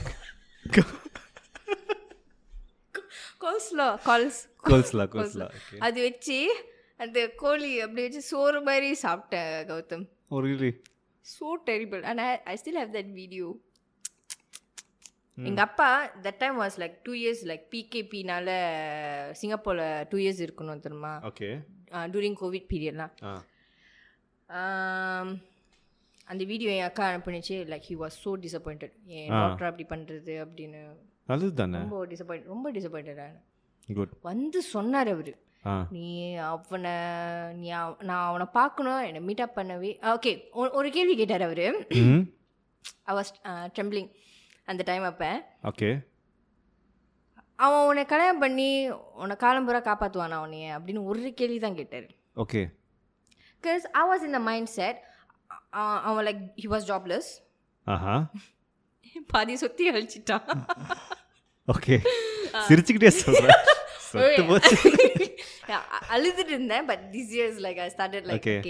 coleslaw கால்ஸ் குல்ஸ்லா குல்ஸ்லா ஓகே அது வச்சு அந்த கோழி அப்படி வச்சு சோறு மாதிரி சாப்பிட்டேன் கௌதம் ஒரு really so terrible and I I still have that video எங்கள் அப்பா that time was like two years like பிகேபினால சிங்கப்பூரில் டூ இயர்ஸ் இருக்கணும் தெரியுமா ஓகே டூரிங் கோவிட் பீரியட்லாம் ஆ Um, அந்த வீடியோ என் அக்கா அனுப்பினுச்சு like he was so disappointed என் ஆ. டாக்டர் அப்படி பண்ணுறது அப்படின்னு நல்லது தானே ரொம்ப டிசப்பாயிண்ட் ரொம்ப டிசப்பாயிண்டட் குட் வந்து சொன்னார் அவர் ஆ நீ அவனை நீ அவ- நான் அவனை பார்க்கணும் என்னை மீட்டப் பண்ணவே ஓகே ஒரு கேள்வி கேட்டார் அவர் ம் ஐ வாஸ் ட்ரெம்பிளிங் அந்த டைம் அப்போ ஓகே அவன் உன்னை கல்யாணம் பண்ணி உன்னை காலம்புறா காப்பாற்றுவானா உன்னைய அப்படின்னு ஒரு கேள்வி தான் கேட்டார் okay because I was in the mindset அவன் லைக் ஹி வாஸ் ஜாப்லெஸ் ஆஹா பாதி சொத்தி அழிச்சிட்டான் ஓகே சிரிச்சுக்கிட்டே சொல்கிறேன் சொத்து போச்சு Yeah, அ- அழுதுட்டு இருந்தேன் but this years like I started like Okay. Okay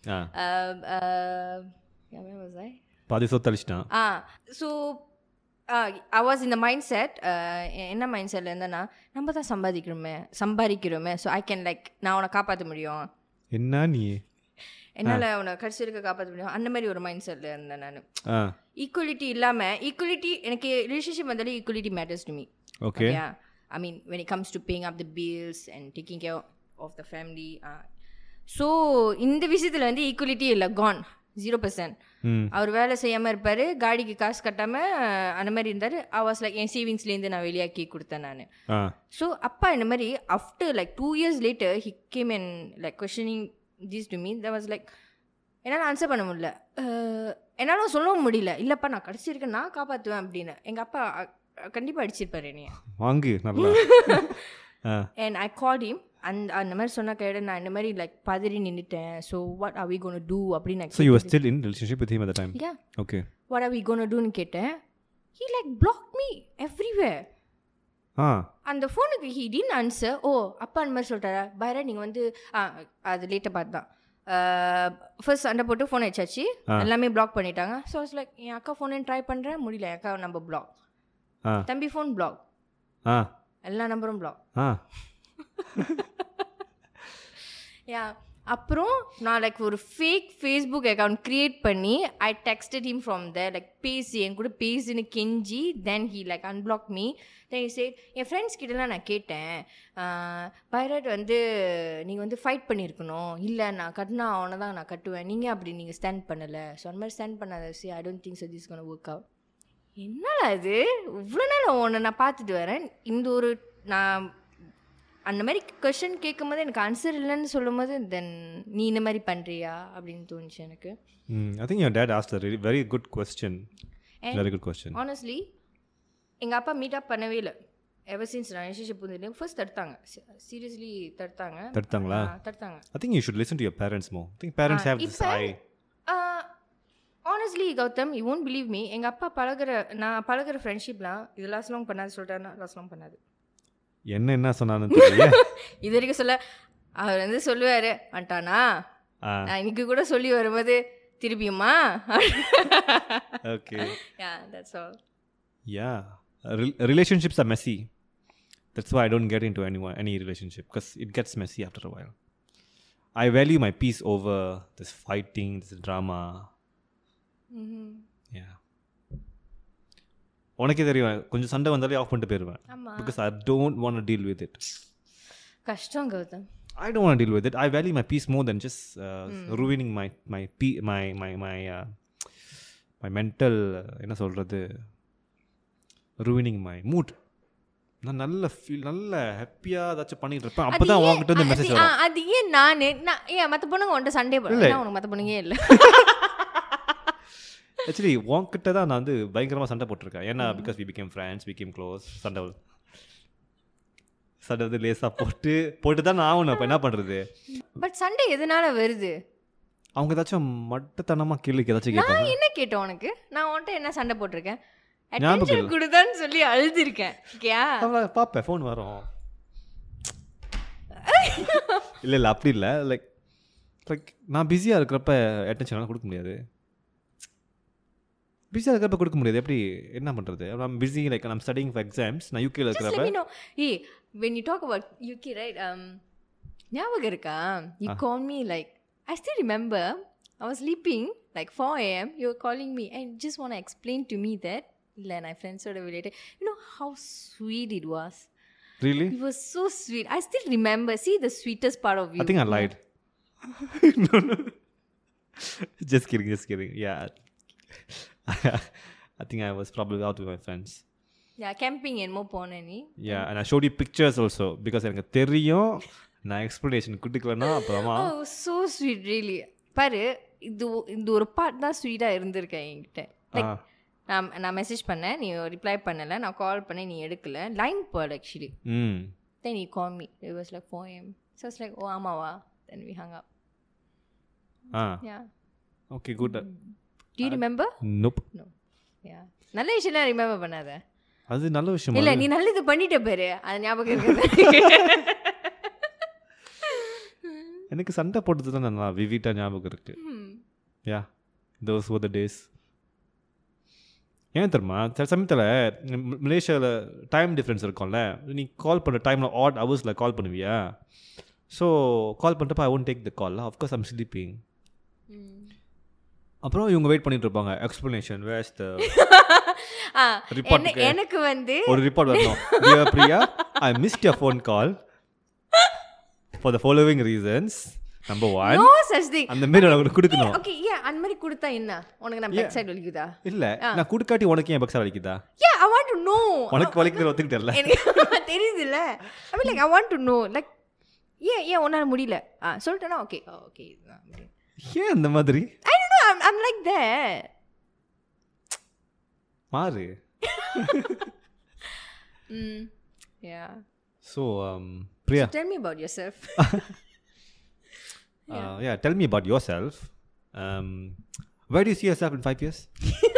ah was I பாதி சொத்து அழிச்சிட்டான் ஆ ஸோ ஐ வாஸ் இந்த மைண்ட் செட் என்ன மைண்ட் செட்டில் இருந்தேன்னா நம்ம தான் சம்பாதிக்கிறோமே சம்பாதிக்கிறோமே ஸோ ஐ கேன் லைக் நான் உன்னை காப்பாற்ற முடியும் என்ன நீ என்னால் உன்னை கடைசி இருக்க காப்பாற்ற முடியும் அந்த மாதிரி ஒரு மைண்ட் செட்டில் இருந்தேன் நான் ஆ ஈக்குவலிட்டி இல்லாமல் ஈக்குவலிட்டி எனக்கு ரிலேஷன்ஷிப் வந்தாலே equality matters to me okay Yeah. I mean, when it comes to paying up the bills and taking care of the family. Uh, so இந்த விஷயத்தில் வந்து ஈக்குவலிட்டி இல்லை கான் ஜீரோ பர்சன்ட் ம் அவர் வேலை செய்யாமல் இருப்பார் காடிக்கு காசு கட்டாமல் அந்த மாதிரி இருந்தார் வாஸ் லைக் என் சேவிங்ஸ்லேருந்து நான் வெளியாக்கி கொடுத்தேன் நான் ஆ ஸோ அப்பா இந்த மாதிரி after like two years later he came and like questioning this to me the was like என்னால் ஆன்சர் பண்ண முடியல அஹ், என்னாலும் சொல்லவும் முடியல இல்லைப்பா நான் கடைசி இருக்க நான் காப்பாற்றுவேன் அப்படின்னு எங்கள் அப்பா கண்டிப்பாக அடிச்சிருப்பார் என்னைய வாங்கு நல்லா ஆ அண்ட் ஐ கால் him அந்த அந்த மாதிரி சொன்ன கையோட நான் இந்த மாதிரி லைக் பதறி நின்றுட்டேன் so what are we gonna do அப்படின்னு so you are still in relationship with him at the time yeah okay what are we gonna டூன்னு கேட்டேன் he like block me everywhere ah அந்த ஃபோனுக்கு ஹீ டின் ஆன்சர் ஓ அப்பா அந்த மாதிரி சொல்லிட்டாரா பயரா நீங்கள் வந்து ஆ அது லேட்டாக பார்த்து தான் ஃபர்ஸ்ட் சண்டை போட்டு ஃபோன் வச்சாச்சு எல்லாமே பிளாக் பண்ணிட்டாங்க ஸோ லைக் என் அக்கா ஃபோனை ட்ரை பண்ணுறேன் முடியல என் அக்கா நம்பர் பிளாக் ஆ தம்பி ஃபோன் பிளாக் ஆ எல்லா நம்பரும் பிளாக் ஆ யா அப்புறம் நான் லைக் ஒரு ஃபேக் ஃபேஸ்புக் அக்கௌண்ட் க்ரியேட் பண்ணி I texted him from the like பேசி என் கூட பேசுன்னு கெஞ்சி then he like unblock me then say என் ஃப்ரெண்ட்ஸ் கிட்டலாம் நான் கேட்டேன் பைரட் வந்து நீங்கள் வந்து ஃபைட் பண்ணியிருக்கணும் இல்லை நான் கட்டினா அவனை தான் நான் கட்டுவேன் நீங்கள் அப்படி நீங்கள் ஸ்டாண்ட் பண்ணலை ஸோ அந்த மாதிரி ஸ்டாண்ட் பண்ணாத see I don't think so this gonna work out என்னடா இது இவ்வளோ நாள் உன்னை நான் பார்த்துட்டு வரேன் இந்த ஒரு நான் அந்த மாதிரி கொஷின் கேட்கும்போது எனக்கு ஆன்சர் இல்லைன்னு சொல்லும்போது தென் நீ இந்த மாதிரி பண்ணுறியா அப்படின்னு தோணுச்சு எனக்கு hmm I think your dad asked a very good question And- very good question honestly எங்கள் அப்பா மீட் அப் பண்ணவே இல்லை எவர் சின்ஸ் நான் ரிலேஷன்ஷிப் வந்து ஃபர்ஸ்ட் தடுத்தாங்க சீரியஸ்லி தடுத்தாங்க தடுத்தாங்களா ஆ, தடுத்தாங்க I think you should listen to your parents மோ I think parents have this இப்ப- I honestly Gautham you won't believe me எங்கள் அப்பா பழகுற நான் பழகுற ஃப்ரெண்ட்ஷிப்லாம் இது லாஸ்ட் லாங் பண்ணாது சொல்லிட்டாருன்னா லாஸ்ட் லாங் பண்ணாது என்ன என்ன சொன்னான்னு தெரியல இது வரைக்கும் சொல்ல அவர் வந்து சொல்லுவார் வந்துட்டானா ஆ நான் இன்னைக்கு கூட சொல்லி வரும்போது திருப்பியுமா okay yeah that's all Yeah. Re- relationships are messy. That's why I don't get into any any relationship because it gets messy after a while. I value my peace over this fighting, this drama. Yeah. உனக்கே தெரியும் கொஞ்சம் சண்டை வந்தாலே ஆஃப் பண்ணிட்டு போயிடுவேன் ஆமாம் because I don't want deal with it கஷ்டம் Gautham I don't want deal with it I value my peace more then just ruining my my பீ my my my my mental என்ன சொல்கிறது ரூவினிங் மை மூட் நான் நல்ல ஃபீல் நல்ல ஹாப்பியாக ஏதாச்சும் பண்ணிட்டு இருப்பேன் அப்போ தான் உங்ககிட்ட இருந்து மெசேஜ் அது- ஆ, வரும் அது ஏன் நானு நான் ஏன் மற்ற பொண்ணுங்க உன்ட்ட சண்டே போடுறேன் உனக்கு மற்ற பொண்ணுங்க இல்லை ஆக்சுவலி உன்கிட்ட தான் நான் வந்து பயங்கரமாக சண்டை போட்டிருக்கேன் ஏன்னா because we became friends became close சண்டை வந்து- சண்டை வந்து லேசாக போட்டு போட்டு தான் நான் ஆகணும் அப்போ என்ன பண்ணுறது பட் சண்டே எதனால வருது அவங்க ஏதாச்சும் மட்டத்தனமாக கேள்விக்கு ஏதாச்சும் கேட்பாங்க நான் என்ன கேட்டேன் உனக்கு நான் உன்ட்ட என்ன சண்டை போட்டிருக்கேன் ஞாபகம் அட்டென்ஷன் இல்ல. கொடுதான்னு சொல்லி அழுதுருக்கேன் ஓகேயா அவ்வளோ பார்ப்பேன் ஃபோன் வரும் இல்லை இல்லை அப்படி இல்லை லைக் லைக் நான் பிஸியாக இருக்கிறப்ப அட்டென்ஷன்லாம் கொடுக்க முடியாது பிஸியாக இருக்கிறப்ப கொடுக்க முடியாது எப்படி என்ன பண்ணுறது நான் பிஸி லைக் நான் ஸ்டடிங் ஃபார் எக்ஸாம்ஸ் நான் யூகேல Just let இருக்கிறப்ப me know. Hey, when you talk about UK, right? Um, ஞாபகம் இருக்கா you called me like I still remember I was sleeping like 4 a.m. You were calling me and just want to explain to me that இல்ல நான் ஃப்ரெண்ட்ஸோட விளையாட்டு you know how sweet it was really it was so sweet I still remember see the sweetest part of you I think I lied. no, no. Just kidding, just kidding. Yeah. I think I was probably out with my friends. yeah camping என்னமோ போன நீ Yeah, and I showed you pictures also because எனக்கு தெரியும் நான் எக்ஸ்பிளனேஷன் கொடுக்கலன்னா அப்புறமா oh so sweet really பாரு இது இந்த ஒரு பார்ட் தான் ஸ்வீட்டாக இருந்திருக்கேன் என்கிட்ட லைக் ஆ. நான் நான் மெசேஜ் பண்ணேன் நீ ரிப்ளை பண்ணலை நான் கால் பண்ணேன் நீ எடுக்கல line board actually hmm then he call me it was like four AM so like oh ஆமாவா then we hung up ah yeah okay good டி ரிமெம்பர் நோப் நோ யா நல்ல விஷயம்லாம் ரிமெம்பர் பண்ணாத அது நல்ல விஷயம் இல்லை நீ நல்லது பண்ணிட்ட பேரு அது ஞாபகம் இருக்குது எனக்கு சண்டை போட்டது தான் நல்லா விவிட்டா ஞாபகம் இருக்கு யா தோஸ் ஓ த டேஸ் ஏன் தெரியுமா சில சமயத்தில் மலேசியாவில் டைம் டிஃப்ரென்ஸ் இருக்கும்ல நீ கால் பண்ணுற டைமில் ஆட் ஹவர்ஸில் கால் பண்ணுவியா ஸோ கால் பண்ணுறப்ப I won't take the call of course I'm sleeping அப்புறம் இவங்க வெயிட் பண்ணிட்டு இருப்பாங்க explanation was the ah Report என்ன- க்கு. எனக்கு வந்து ஒரு ரிப்போர்ட் வரணும் Dear Priya I missed your phone call for the following reasons number one no such thing அந்த மாரி உனக்கு கொடுக்கணும் ஓகே ஏன் அந்த மாதிரி கொடுத்தா என்ன உனக்கு நான் பேக் சைடு வலிக்குதா இல்லை நான் கொடுக்காட்டி உனக்கு ஏன் பக்ஸா வலிக்குதா yeah I want to know உனக்கு வலிக்குது ஒத்துக்கிட்டல எனக்கு தெரியுதுல்ல I mean like I want to know like ஏன் ஏன் உன்னால் முடியல ஆ சொல்லிட்டேனா ஓகே ஓகே ஏன் அந்த மாதிரி I don't know I'm I'm like that மாறு hmm yeah so Priya tell me about yourself yeah tell me about yourself where do see yourself in five years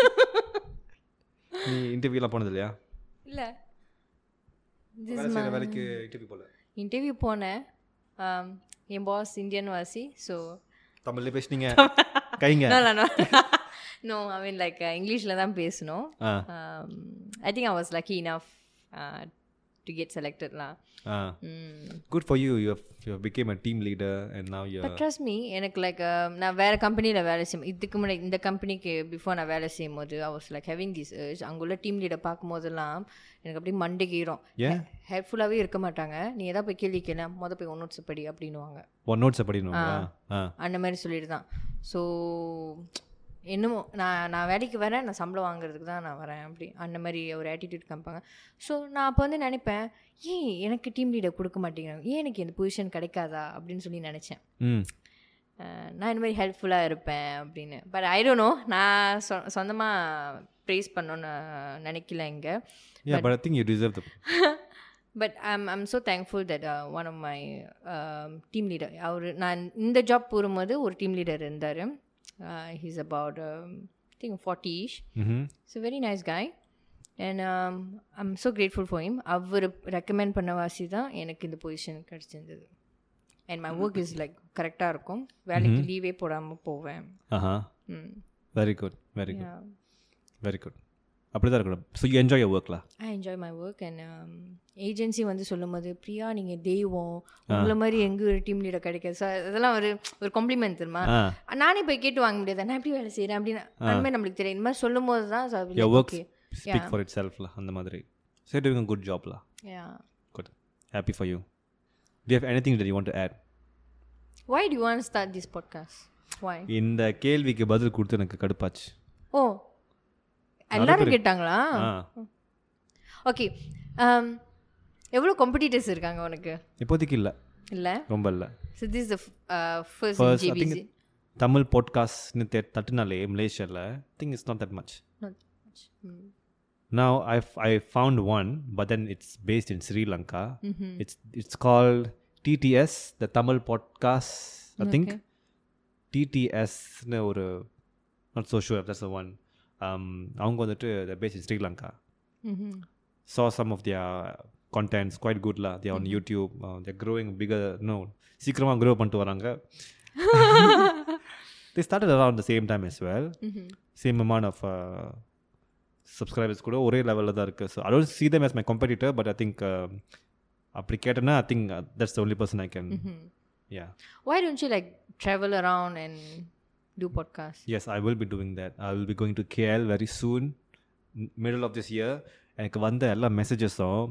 நீ இன்டர்வியூலாம் போனது இல்லையா இல்லை வேலை செய்கிற வேலைக்கு இன்டர்வியூ போல இன்டர்வியூ போனேன் Um, என் பாஸ் இந்தியன் வாசி ஸோ தமிழ்ல பேசுனீங்க கைங்க no no no I mean like இங்கிலீஷில் தான் பேசணும் ah I think I was lucky enough to get செலக்டட்லாம் ah good for you you you became a team leader and now you but trust me எனக்கு லைக் நான் வேறு கம்பெனியில் வேலை செய்யும் இதுக்கு முன்னாடி இந்த கம்பெனிக்கு பிஃபோர் நான் வேலை செய்யும் போது I was like having this urge அங்குள்ள டீம் லீடர் பார்க்கும்போதெல்லாம் எனக்கு அப்படியே மண்டைக்கீரும் ஏன் ஹெல்ப்ஃபுல்லாகவே இருக்க மாட்டாங்க நீ எதாவது போய் கேள்வி கேள மொதல் போய் ஒன் நோட்ஸ் படி அப்படின்னுவாங்க ஒன் நோட்ஸை படிக்கணுங்களா ஆ அந்த மாதிரி சொல்லிட்டு தான் ஸோ என்னமோ நான் நான் வேலைக்கு வரேன் நான் சம்பளம் வாங்குறதுக்கு தான் நான் வரேன் அப்படி அந்த மாதிரி ஒரு ஆட்டிடியூட் காமிப்பாங்க ஸோ நான் அப்போ வந்து நினைப்பேன் ஏன் எனக்கு டீம் லீடர் கொடுக்க மாட்டேங்கிறாங்க ஏன் எனக்கு இந்த பொசிஷன் கிடைக்காதா அப்படின்னு சொல்லி நினச்சேன் ம் அஹ் நான் இந்த மாதிரி ஹெல்ப்ஃபுல்லாக இருப்பேன் அப்படின்னு பட் ஐ டோன்ட் நோ நான் சொ சொந்தமாக ப்ரைஸ் பண்ணணுன்னு நினைக்கல இங்கே yeah but I think you deserve the but I'm I'm so thankful that one of my team leader அவர் நான் இந்த ஜாப் போகும்போது ஒரு டீம் லீடர் இருந்தார் he's about think fortyish hmm it's very nice guy and I'm so grateful for him அவர் ரெக்கமெண்ட் பண்ண வாசி தான் எனக்கு இந்த பொசிஷன் கிடச்சிருந்தது and my work is like கரெக்டாக இருக்கும் வேலைக்கு லீவே போடாமல் போவேன் ஆஹா hmm very good very good Yeah. Very good அப்படி தான் இருக்கணும் ஸோ யூ என்ஜாய் யர் ஒர்க்லாம் I enjoy my work and agency வந்து சொல்லும்போது பிரியா நீங்கள் தெய்வம் உங்களை மாதிரி எங்கே ஒரு டீம் லீடர் கிடைக்காது ஸோ அதெல்லாம் ஒரு ஒரு காம்ப்ளிமெண்ட் தெரியுமா ஆ நானே போய் கேட்டு வாங்க முடியாது நான் எப்படி வேலை செய்கிறேன் அப்படின்னு அந்த மாதிரி நம்மளுக்கு தெரியும் இந்த மாதிரி சொல்லும் போது தான் your work okay speak for it செல்ஃப்ல அந்த மாதிரி ஸோ டூயிங் குட் ஜாப்ல yeah good happy for you to how anything you want to add why do you want to start this podcast why இந்த கேள்விக்கு பதில் கொடுத்து எனக்கு கடுப்பாச்சு ஓ எல்லாரும் கேட்டாங்களா ஆ ஓகே எவ்வளோ காம்படிட்டர்ஸ் இருக்காங்க உனக்கு இப்போதைக்கு இல்லை இல்லை ரொம்ப இல்லை so this the first First, I GBC Tamil பாட்காஸ்ட்னு தே தட்டுனாலே மலேசியாவில் think it's not that much Now I I found one, but then it's based in Sri Lanka. It's it's called TTS, the Tamil podcast. I think Okay. TTS னு ஒரு not so sure if that's the one. Um, அவங்க வந்துட்டு they're based in Sri Lanka. Saw some of their contents quite good lah. They're on YouTube. Uh, they're growing bigger. No, சீக்கிரமா grow பண்ணிட்டு வராங்க. they started around the same time as well. Same amount of uh, subscribers கூட ஒரே லெவலில் தான் இருக்குது so I don't see them as my competitor but I think uh, அப்படி கேட்டேன்னா I think that's the only person I can yeah why don't you like travel around and do podcasts yes I will be doing that I will be going to KL very soon middle of this year எனக்கு வந்த எல்லா மெசேஜஸும்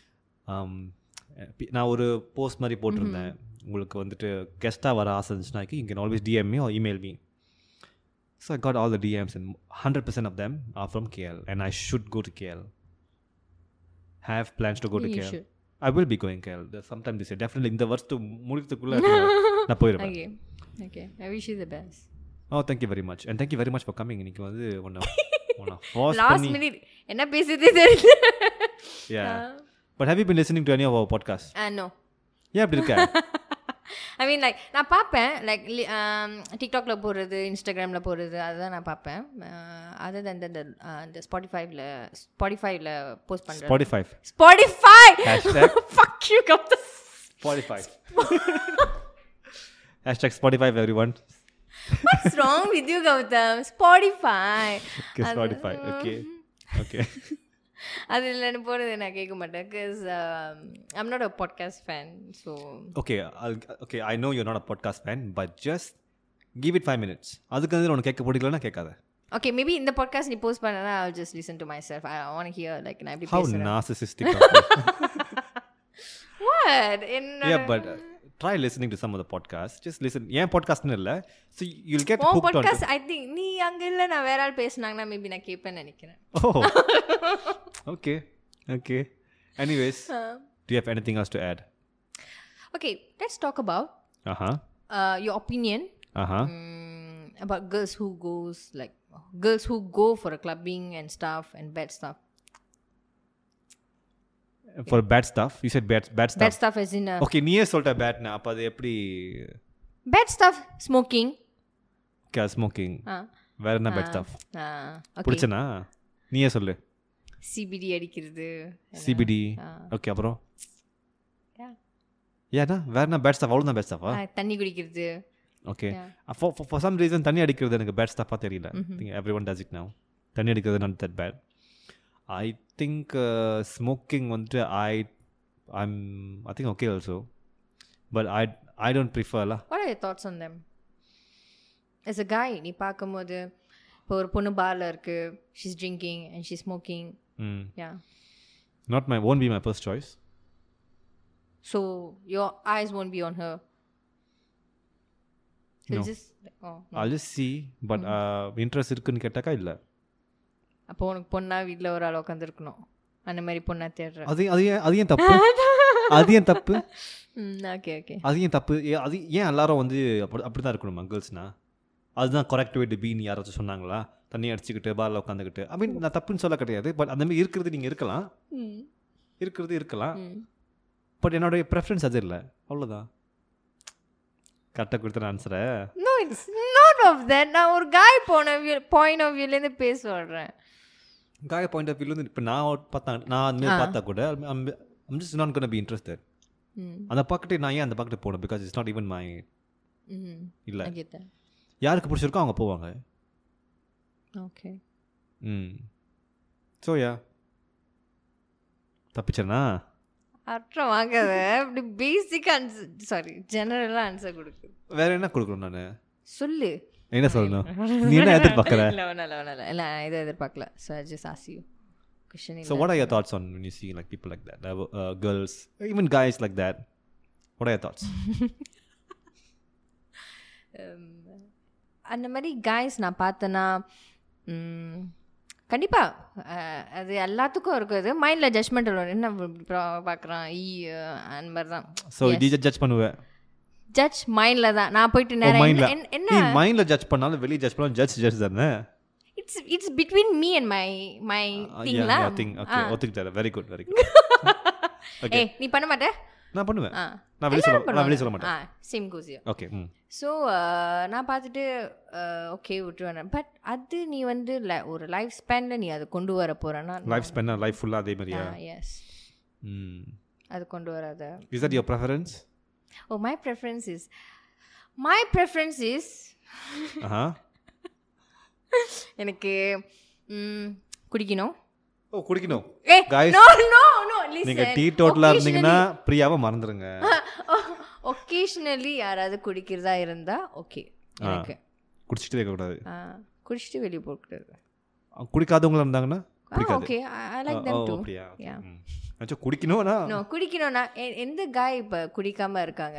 நான் ஒரு போஸ்ட் மாதிரி போட்டிருந்தேன் உங்களுக்கு வந்துட்டு கெஸ்ட்டாக வர ஆசை இருந்துச்சுன்னா you can always DM me or email me so I got all the DMs and hundred percent of them are from KL and I should go to KL have plans to go to You KL should. I will be going KL sometime this definitely இந்த வருஷத்து முடிக்கிறதுக்குள்ளே நான் போயிடுவேன் okay okay i wish you the best oh thank you very much and thank you very much for coming இன்னைக்கு வந்து ஒன்று ஒன்று ஃபாஸ்ட் last பண்ணி minute என்ன பேசுறதே தெரியல yeah but have you been listening to any of our podcast ah no ஏன் அப்படி இருக்க ஐ மீன் லைக் நான் பார்ப்பேன் லைக் டிக்டாக்ல போடுறது இன்ஸ்டாகிராமில் போடுறது அதுதான் நான் பார்ப்பேன் அதர் தன் இந்த இந்த ஸ்பாட்டிஃபைவ்ல ஸ்பாட்டிஃபைவ்ல போஸ்ட் பண்ணுறேன் Spotify Spotify Hashtag. Fuck you கப்த Spotify hashtag Spotify everyone what's wrong with you Gautham Spotify okay Spotify okay okay அது இல்லைன்னு போடுறது நான் கேட்க மாட்டேன் because I'm not a podcast fan so okay okay I know you're not a podcast fan but just give it five minutes அதுக்கு வந்து உனக்கு கேட்க பிடிக்கலன்னா கேட்காத ஓகே மேபி இந்த பாட்காஸ்ட் நீ போஸ்ட் பண்ணனா ஐ just listen to myself I want hear like நான் எப்படி ஹவு பேசுறேன் நார்சிசிஸ்டிக் வாட் என்ன yeah but uh, try listening to some of the podcasts just listen ஏன் பாட்காஸ்ட்னு இல்லை so you'll get oh hooked on podcast I think நீ அங்க இல்ல நான் வேற ஆள் பேசுனாங்கன்னா மேபி நான் கேட்பேன்னு நினைக்கிறேன் oh okay okay anyways do you have anything else to add okay let's talk about uh-huh your opinion uh-huh about girls who goes like girls who go for a clubbing and stuff and bad stuff for bad stuff you said bad bad stuff bad stuff as in uh, okay நீயே சொல்லிட்ட பேட்னா அப்போ அது எப்படி bad stuff smoking smoking uh, வேற என்ன பேட் ஸ்டஃப் uh, okay பிடிச்சனா நீயே சொல்லு CBD அடிக்கிறது சிபிடி ஓகே அப்புறம் Yeah. ஏன்னா வேற என்ன பேட் ஸ்டஃப் அவ்வளோ தான் பேட் ஸ்டஃபா uh, தண்ணி குடிக்கிறது okay Yeah. For for some reason தண்ணி அடிக்கிறது எனக்கு பேட் ஸ்டஃபாக தெரியல everyone does it now தண்ணி அடிக்கிறது not that bad I think smoking வந்துட்டு I I'm I think okay also but I I don't ப்ரிஃபர்லா What are your thoughts on them? As a guy, நீ பார்க்கும்போது இப்போ ஒரு பொண்ணு பார்ல இருக்கு she's drinking and she smoking hmm yeah not my own be my first choice so your eyes won't be on her No. Oh I'll just see but interest இருக்குன்னு கேட்டாக்கா இல்லை அப்போ உனக்கு பொண்ணா வீட்டில் ஒரு ஆள் உட்காந்துருக்கணும் அந்த மாதிரி பொண்ணா தேடுற அது அது ஏன் அது ஏன் தப்பு அது ஏன் தப்பு ம் ஓகே ஓகே அது ஏன் தப்பு ஏ- அது ஏன் எல்லாரும் வந்து அப்படி அப்படி தான் இருக்கணுமா கேர்ள்ஸ்னா அதுதான் கரெக்ட் வே டு பீன்னு யாராச்சும் சொன்னாங்களா தண்ணி அடிச்சுக்கிட்டு பாரில் உட்காந்துக்கிட்டு ஐ மீன் நான் தப்புன்னு சொல்ல கிடையாது பட் அந்த மாதிரி இருக்கிறது நீங்கள் இருக்கலாம் ம் இருக்கிறது இருக்கலாம் ம் பட் என்னுடைய ப்ரெஃபரன்ஸ் அது இல்லை அவ்வளோதான் கரெக்டாக கொடுத்த ஆன்சரை no it's not of that நான் ஒரு காய் போன பாயிண்ட் ஆஃப் வியூலேருந்து பேச சொல்கிறேன் காய பாயிண்ட் ஆஃப் வியூலேருந்து இப்போ நான் பார்த்தா நான் அந்த மாதிரி பார்த்தா கூட I'm just not gonna be interested hmm அந்த பக்கத்து நான் ஏன் அந்த பக்கத்து போகணும் because it's not even my hmm இல்லை I get that. யாருக்கு பிடிச்சிருக்கோ அவங்க போவாங்க Okay. ம் ஸோ யா தப்பிச்சேனா அப்புறம் வாங்காத இப்படி பேசிக் ஆன்சர் சாரி ஜெனரலாக ஆன்சர் கொடுக்கு வேற என்ன கொடுக்கணும் நான் சொல்லு என்ன சொல்லணும் நீ என்ன எதிர்பார்க்குற இல்லை ஒன்றும் இல்லை ஒன்றும் இல்லை இல்லை இதை எதிர்பார்க்கல so just ask you question So what are your thoughts on when you see like people like that, uh, uh, girls, even guys like that? What are your thoughts? அந்த மாதிரி காய்ஸ் நான் பார்த்தேன்னா கண்டிப்பாக அது எல்லாத்துக்கும் இருக்குது மைண்டில் ஜட்மெண்ட் என்ன பார்க்குறான் ஈ அஹ், அந்த மாதிரி தான் So you just judge பண்ணுவேன் ஜட்ஜ் மைண்டில் தான் நான் போயிட்டு ஓ நேரம் மைண்ட்ல என்ன- என்ன நீ மைண்ட்ல ஜட்ஜ் பண்ணாலும் வெளிய ஜட்ஜ் பண்ணாலும் ஜட்ஜ் ஜட்ஜ் தானே it's it's between me and my my திங்லாம் திங் ஓகே ஒத்துக்கிட்டேன் very good very good Okay. ஏய் நீ பண்ண மாட்டே நான் பண்ணுவேன் ஆ நான் வெளிய சொல்ல நான் வெளிய சொல்ல மாட்டேன் ஆ சேம் கோசியோ ஓகே ம் ஸோ நான் பார்த்துட்டு ஓகே விட்டுருவேன் பட் அது நீ வந்து ல- ஒரு லைஃப் ஸ்பேனில் நீ அதை கொண்டு வர போகிறேன்னா லைஃப் ஸ்பென் லைஃப் ஃபுல்லா அதே மாதிரியா எஸ் ம் அது கொண்டு வராத is that your preference oh my preference is my preference is ஆஹா எனக்கு ம், குடிக்கணும் ஓ குடிக்கணும் ஏ Guys, நோ நோ நோ நீங்க டீ டோட்டலா இருந்தீங்கன்னா பிரியாவை மறந்துடுங்க ஒகேஷ்னலி யாராவது குடிக்கிறதா இருந்தா ஓகே எனக்கு குடிச்சிட்டு இருக்க கூடாது ஆ, குடிச்சிட்டு வெளியே போகக்கூடாது குடிக்காதவங்க இருந்தாங்கன்னா ஆ பிடிக்காது okay I like oh, them too அப்படியா Yeah. ம். ஆச்சும் குடிக்கணும்னா நோ குடிக்கணும்னா எ- எந்த காய் இப்போ குடிக்காம இருக்காங்க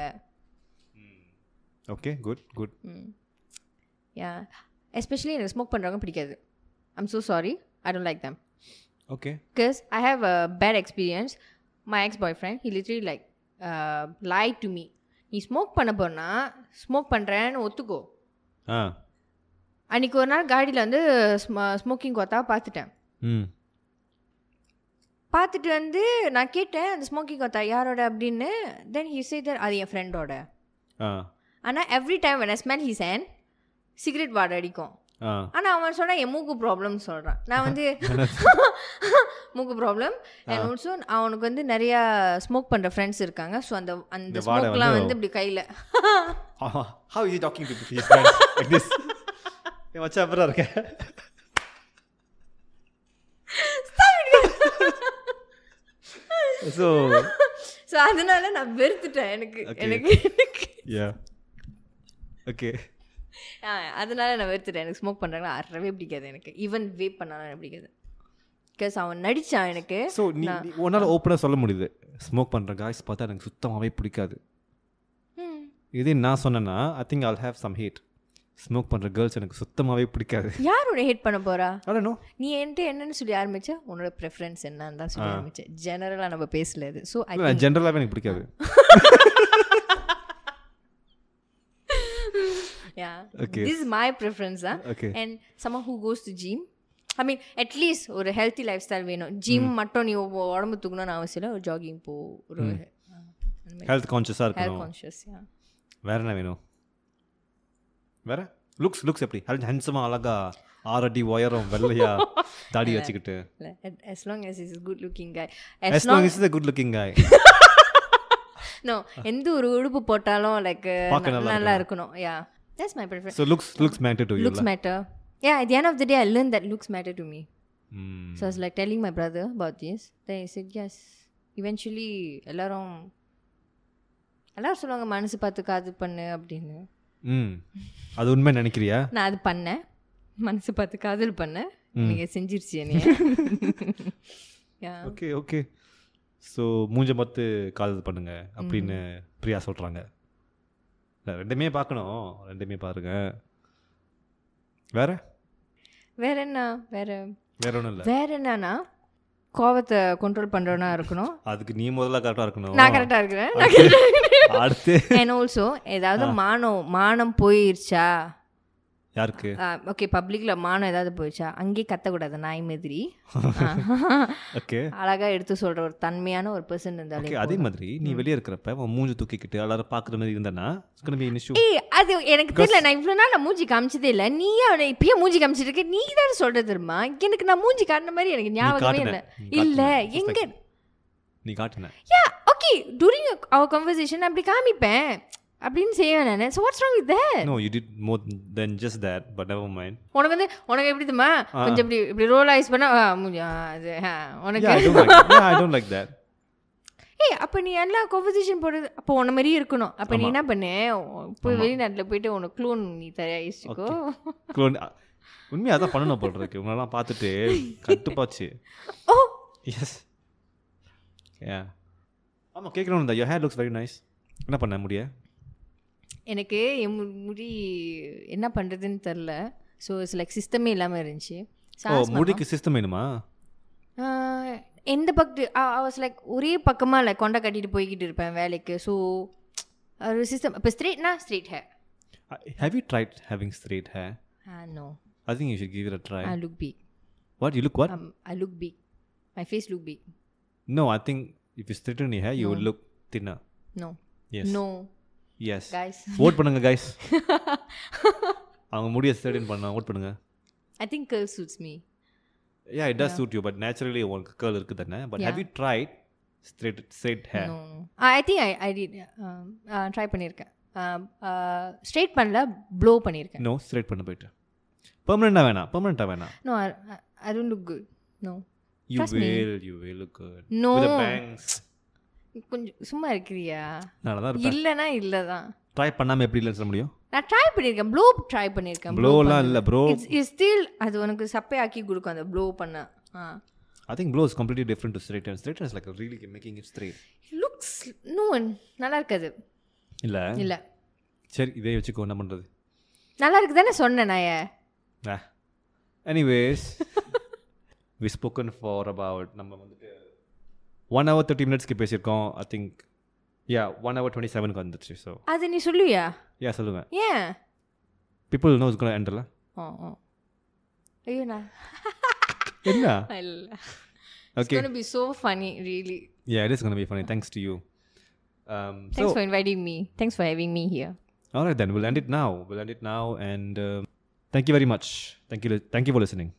ஓகே குட் குட் ம் யா எஸ்பெஷலி எனக்கு ஸ்மோக் பண்ணுறவங்க பிடிக்காது I'm so sorry I don't like them okay because I have a bad experience my ex boyfriend he literally like lie to me நீ ஸ்மோக் பண்ண போனா ஸ்மோக் பண்ணுறேன்னு ஒத்துக்கோ ஆ அன்றைக்கி ஒரு நாள் காடியில் வந்து ஸ்மோக்கிங் கொத்தா பார்த்துட்டேன் ம் பார்த்துட்டு வந்து நான் கேட்டேன் அந்த ஸ்மோக்கிங் கொத்தா யாரோட அப்படின்னு தென் ஹி சே அது என் ஃப்ரெண்டோட ஆ ஆனால் every time when I smell his hand cigarette வாடை அடிக்கும் ஆ ஆனால் அவன் சொன்னா என் மூக்கு ப்ராப்ளம் சொல்கிறான் நான் வந்து மூக்கு ப்ராப்ளம் அண்ட் ஆல்சோ அவனுக்கு வந்து நிறையா ஸ்மோக் பண்ணுற ஃப்ரெண்ட்ஸ் இருக்காங்க ஸோ அந்த அந்த இந்த வாடை ஸ்மோக்லாம் வந்து- வந்து இப்படி கையில் how is he talking to his friends like this ஏ மச்சான் அப்புறம் இருக்க ஸோ ஸோ அதனால நான் வெறுத்துட்டேன் எனக்கு Okay. எனக்கு எனக்கு யா ஓகே ஆ, அதனால நான் வெறுத்துட்டேன் எனக்கு ஸ்மோக் பண்ணுறாங்களா அறவே பிடிக்காது எனக்கு ஈவன் வேப் பண்ணாலும் எனக்கு பிடிக்காது பிகாஸ் அவன் நடிச்சான் எனக்கு ஸோ நீ நீ உன்னால் ஓப்பனாக சொல்ல முடியுது ஸ்மோக் பண்ணுற காய்ஸ் பார்த்தா எனக்கு சுத்தமாகவே பிடிக்காது ம். இதே நான் சொன்னேன்னா ஐ திங்க் I'll have some hate smoke பண்ணுற கேர்ள்ஸ் எனக்கு சுத்தமாகவே பிடிக்காது யார் உன்னை ஹேட் பண்ண போறா அடனோ நீ என்கிட்ட என்னன்னு சொல்லி ஆரம்பிச்ச உன்னோட ப்ரெஃபரன்ஸ் என்னன்னு தான் சொல்லி ஆரம்பிச்சேன் ஜெனரலாக நம்ம பேசல இது ஸோ ஐ ஜென்ரலாகவே எனக்கு பிடிக்காது yeah Okay. This my preference தான் okay and someone who goes to gym I mean at least ஒரு ஹெல்த்தி லைஃப் ஸ்டைல் வேணும் ஜிம் மட்டும் நீ உ- உடம்பு தூக்கணும்னு அவசியம் இல்லை ஒரு ஜாகிங் போ ஒரு ஹெல்த் கான்ஷியஸாக ஹேர் இருக்கணும் கான்ஷியஸ் யா வேற என்ன வேணும் வேற லுக்ஸ் லுக்ஸ் எப்படி ஹென்சமாக அழகா ஆறடி உயரம் வெள்ளையா தாடி வச்சுக்கிட்டு as long as he's a good looking guy as as long long as is a good looking guy no எந்த ஒரு உடுப்பு போட்டாலும் லைக் பார்க்க நல்லா நல்லா இருக்கணும் யா that's my preference so looks looks matter to you looks matter yeah at the end of the day i learned that looks matter to me ம் so i was like telling my brother about this then he said yes eventually எல்லாரும் எல்லாரும் சொல்லுவாங்க மனசு பார்த்து காது பண்ணு அப்படின்னு ம் அது உண்மை நினைக்கிறியா நான் அது பண்ணேன் மனசு பார்த்து காதல் பண்ணேன் எனக்கு செஞ்சிருச்சு என்னைய yeah ஓகே ஓகே ஸோ மூஞ்ச பார்த்து காதல் பண்ணுங்க அப்படின்னு பிரியா சொல்கிறாங்க ரெண்டுமே பார்க்கணும் ரெண்டுமே பாருங்க வேற வேற என்ன வேற வேற ஒன்றும் இல்லை வேற என்னன்னா கோவத்தை கண்ட்ரோல் பண்றவனா இருக்கணும் அதுக்கு நீ முதல்ல கரெக்டாக இருக்கணும் நான் கரெக்டா இருக்கிறேன் நான் correct ஆ இருக்கிறேன். அடுத்து அண்ட் ஆல்சோ ஏதாவது மானம் மானம் போயிருச்சா யாருக்கு ஓகே பப்ளிக்ல மானம் ஏதாவது போயிடுச்சா அங்கேயே கத்தக்கூடாது நாய் மாதிரி ஓகே அழகா எடுத்து சொல்ற ஒரு தன்மையான ஒரு பர்சன் இருந்தாலே ஓகே அதே மாதிரி நீ வெளியே இருக்கிறப்ப உன் மூஞ்சி தூக்கிக்கிட்டு எல்லாரும் பார்க்குற மாதிரி இருந்தனா பி இஷ்யூ ஏய் அது எனக்கு தெரியல நான் இவ்வளோ நாள் நான் மூஞ்சி காமிச்சதே இல்லை நீயே அவனை இப்பயே மூஞ்சி காமிச்சிட்டு இருக்க நீ தானே சொல்றது தெரியுமா எனக்கு நான் மூஞ்சி காட்டின மாதிரி எனக்கு ஞாபகமே காட்டுன. இல்லை நீ இல்ல காட்டுன. Just எங்க நீ காட்டின yeah okay okay during our conversation அப்படி காமிப்பேன் அப்படின்னு செய்வேன் நான் so what's wrong with that No, you did more than just that, but never mind. உனக்கு வந்து உனக்கு எப்படி தெரியுமா கொஞ்சம் இப்படி இப்படி ரோல் ஐஸ் பண்ணா ஆ, மூஞ்சி, ஆ, அது ஆ, உனக்கு Yeah, I don't like Yeah, I don't like that. ஏய் அப்போ நீ எல்லா கன்வர்சேஷன் போடுறது அப்போ உன்ன மாதிரியே இருக்கணும் அப்போ நீ என்ன பண்ணு போய் வெளிநாட்டில் போயிட்டு உனக்கு க்ளூன் நீ தயாரிச்சுக்கோ Clone- உண்மையாக அதான் பண்ணணும் போல் இருக்கு உங்களெல்லாம் பார்த்துட்டு கட்டுப்பாச்சு ஓ எஸ் ஏ ஆமாம் கேட்கணும் தான் your hair looks very nice என்ன பண்ண முடிய எனக்கு என் மு- முடி என்ன பண்ணுறதுன்னு தெரில ஸோ இட்ஸ் லைக் சிஸ்டமே இல்லாமல் இருந்துச்சு So, ஓ ask my முடிக்கு சிஸ்டம் வேணுமா ஆஹ், எந்த பக்கத்து வாஸ் லைக் ஒரே பக்கமாக லைக் கொண்டை கட்டிட்டு போய்கிட்டு இருப்பேன் வேலைக்கு ஸோ ஒரு சிஸ்டம் இப்போ ஸ்ட்ரெயிட்னா straight hair have you tried having straight hair no I think you should give it a try I look big what you look what I look big my face look big no I think if you straighten you hair you will look thinner no yes no yes guys vote பண்ணுங்க கைஸ் அவங்க முடிய ஸ்ட்ரெயிட்டன் பண்ண ஓட் பண்ணுங்க I think curl suits me. Yeah it does suit you but naturally உங்களுக்கு கேர்ள் இருக்குது தானே but have you tried straight straight hair No, no. I I think I, I did. Um, uh, try பண்ணியிருக்கேன் ஸ்ட்ரெயிட் பண்ணல ப்ளோ பண்ணியிருக்கேன் நோ ஸ்ட்ரெயிட் பண்ண போயிட்டு பெர்மனெண்ட்டாக வேணாம் பெர்மனெண்ட்டாக வேணாம் no I don't look good no you Trust me. Will you will look good No. With bangs கொஞ்சம் சும்மா இருக்கிறியா நல்லா தான் இருப்பேன் இல்லைனா இல்லை தான் ட்ரை பண்ணாமல் எப்படி இல்லைன்னு சொல்ல முடியும் நான் ட்ரை பண்ணியிருக்கேன் ப்ளோ ட்ரை பண்ணியிருக்கேன் ப்ளோலாம் இல்லை ப்ரோ இட்ஸ் இஸ் ஸ்டில் அது உனக்கு சப்பையாக்கி கொடுக்கும் அந்த ப்ளோ பண்ண ஆ I think blow is completely different to straight and straight is like really making it straight looks no நல்லா இருக்காது இல்லை இல்லை சரி இதே வச்சுக்கோ என்ன பண்ணுறது நல்லா இருக்கு தானே சொன்னேன் நான் anyways we spoken for about நம்ம வந்துட்டு ஒன் ஹவர் தேர்ட்டி மினிட்ஸ்க்கு பேசியிருக்கோம் I think yeah one hour twenty செவனுக்கு வந்துச்சு ஸோ அது நீ சொல்லுவியா யா சொல்லுங்கள் ஏன் பீப்புள் நோஸ் கூட எண்டர்ல ஓ ஓ ஐயோ நான் என்ன இல்லை Okay. It's going to be so funny, really. Yeah, it is going to be funny. Thanks to you. Um, Thanks so, for inviting me. Thanks for having me here. all right then, we'll end it now. We'll end it now, and um, thank you very much. Thank you. Thank you for listening.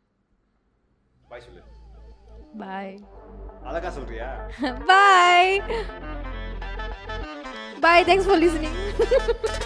Bye, Sule. Bye. அழகா சொல்றியா Bye. Bye. Thanks for listening.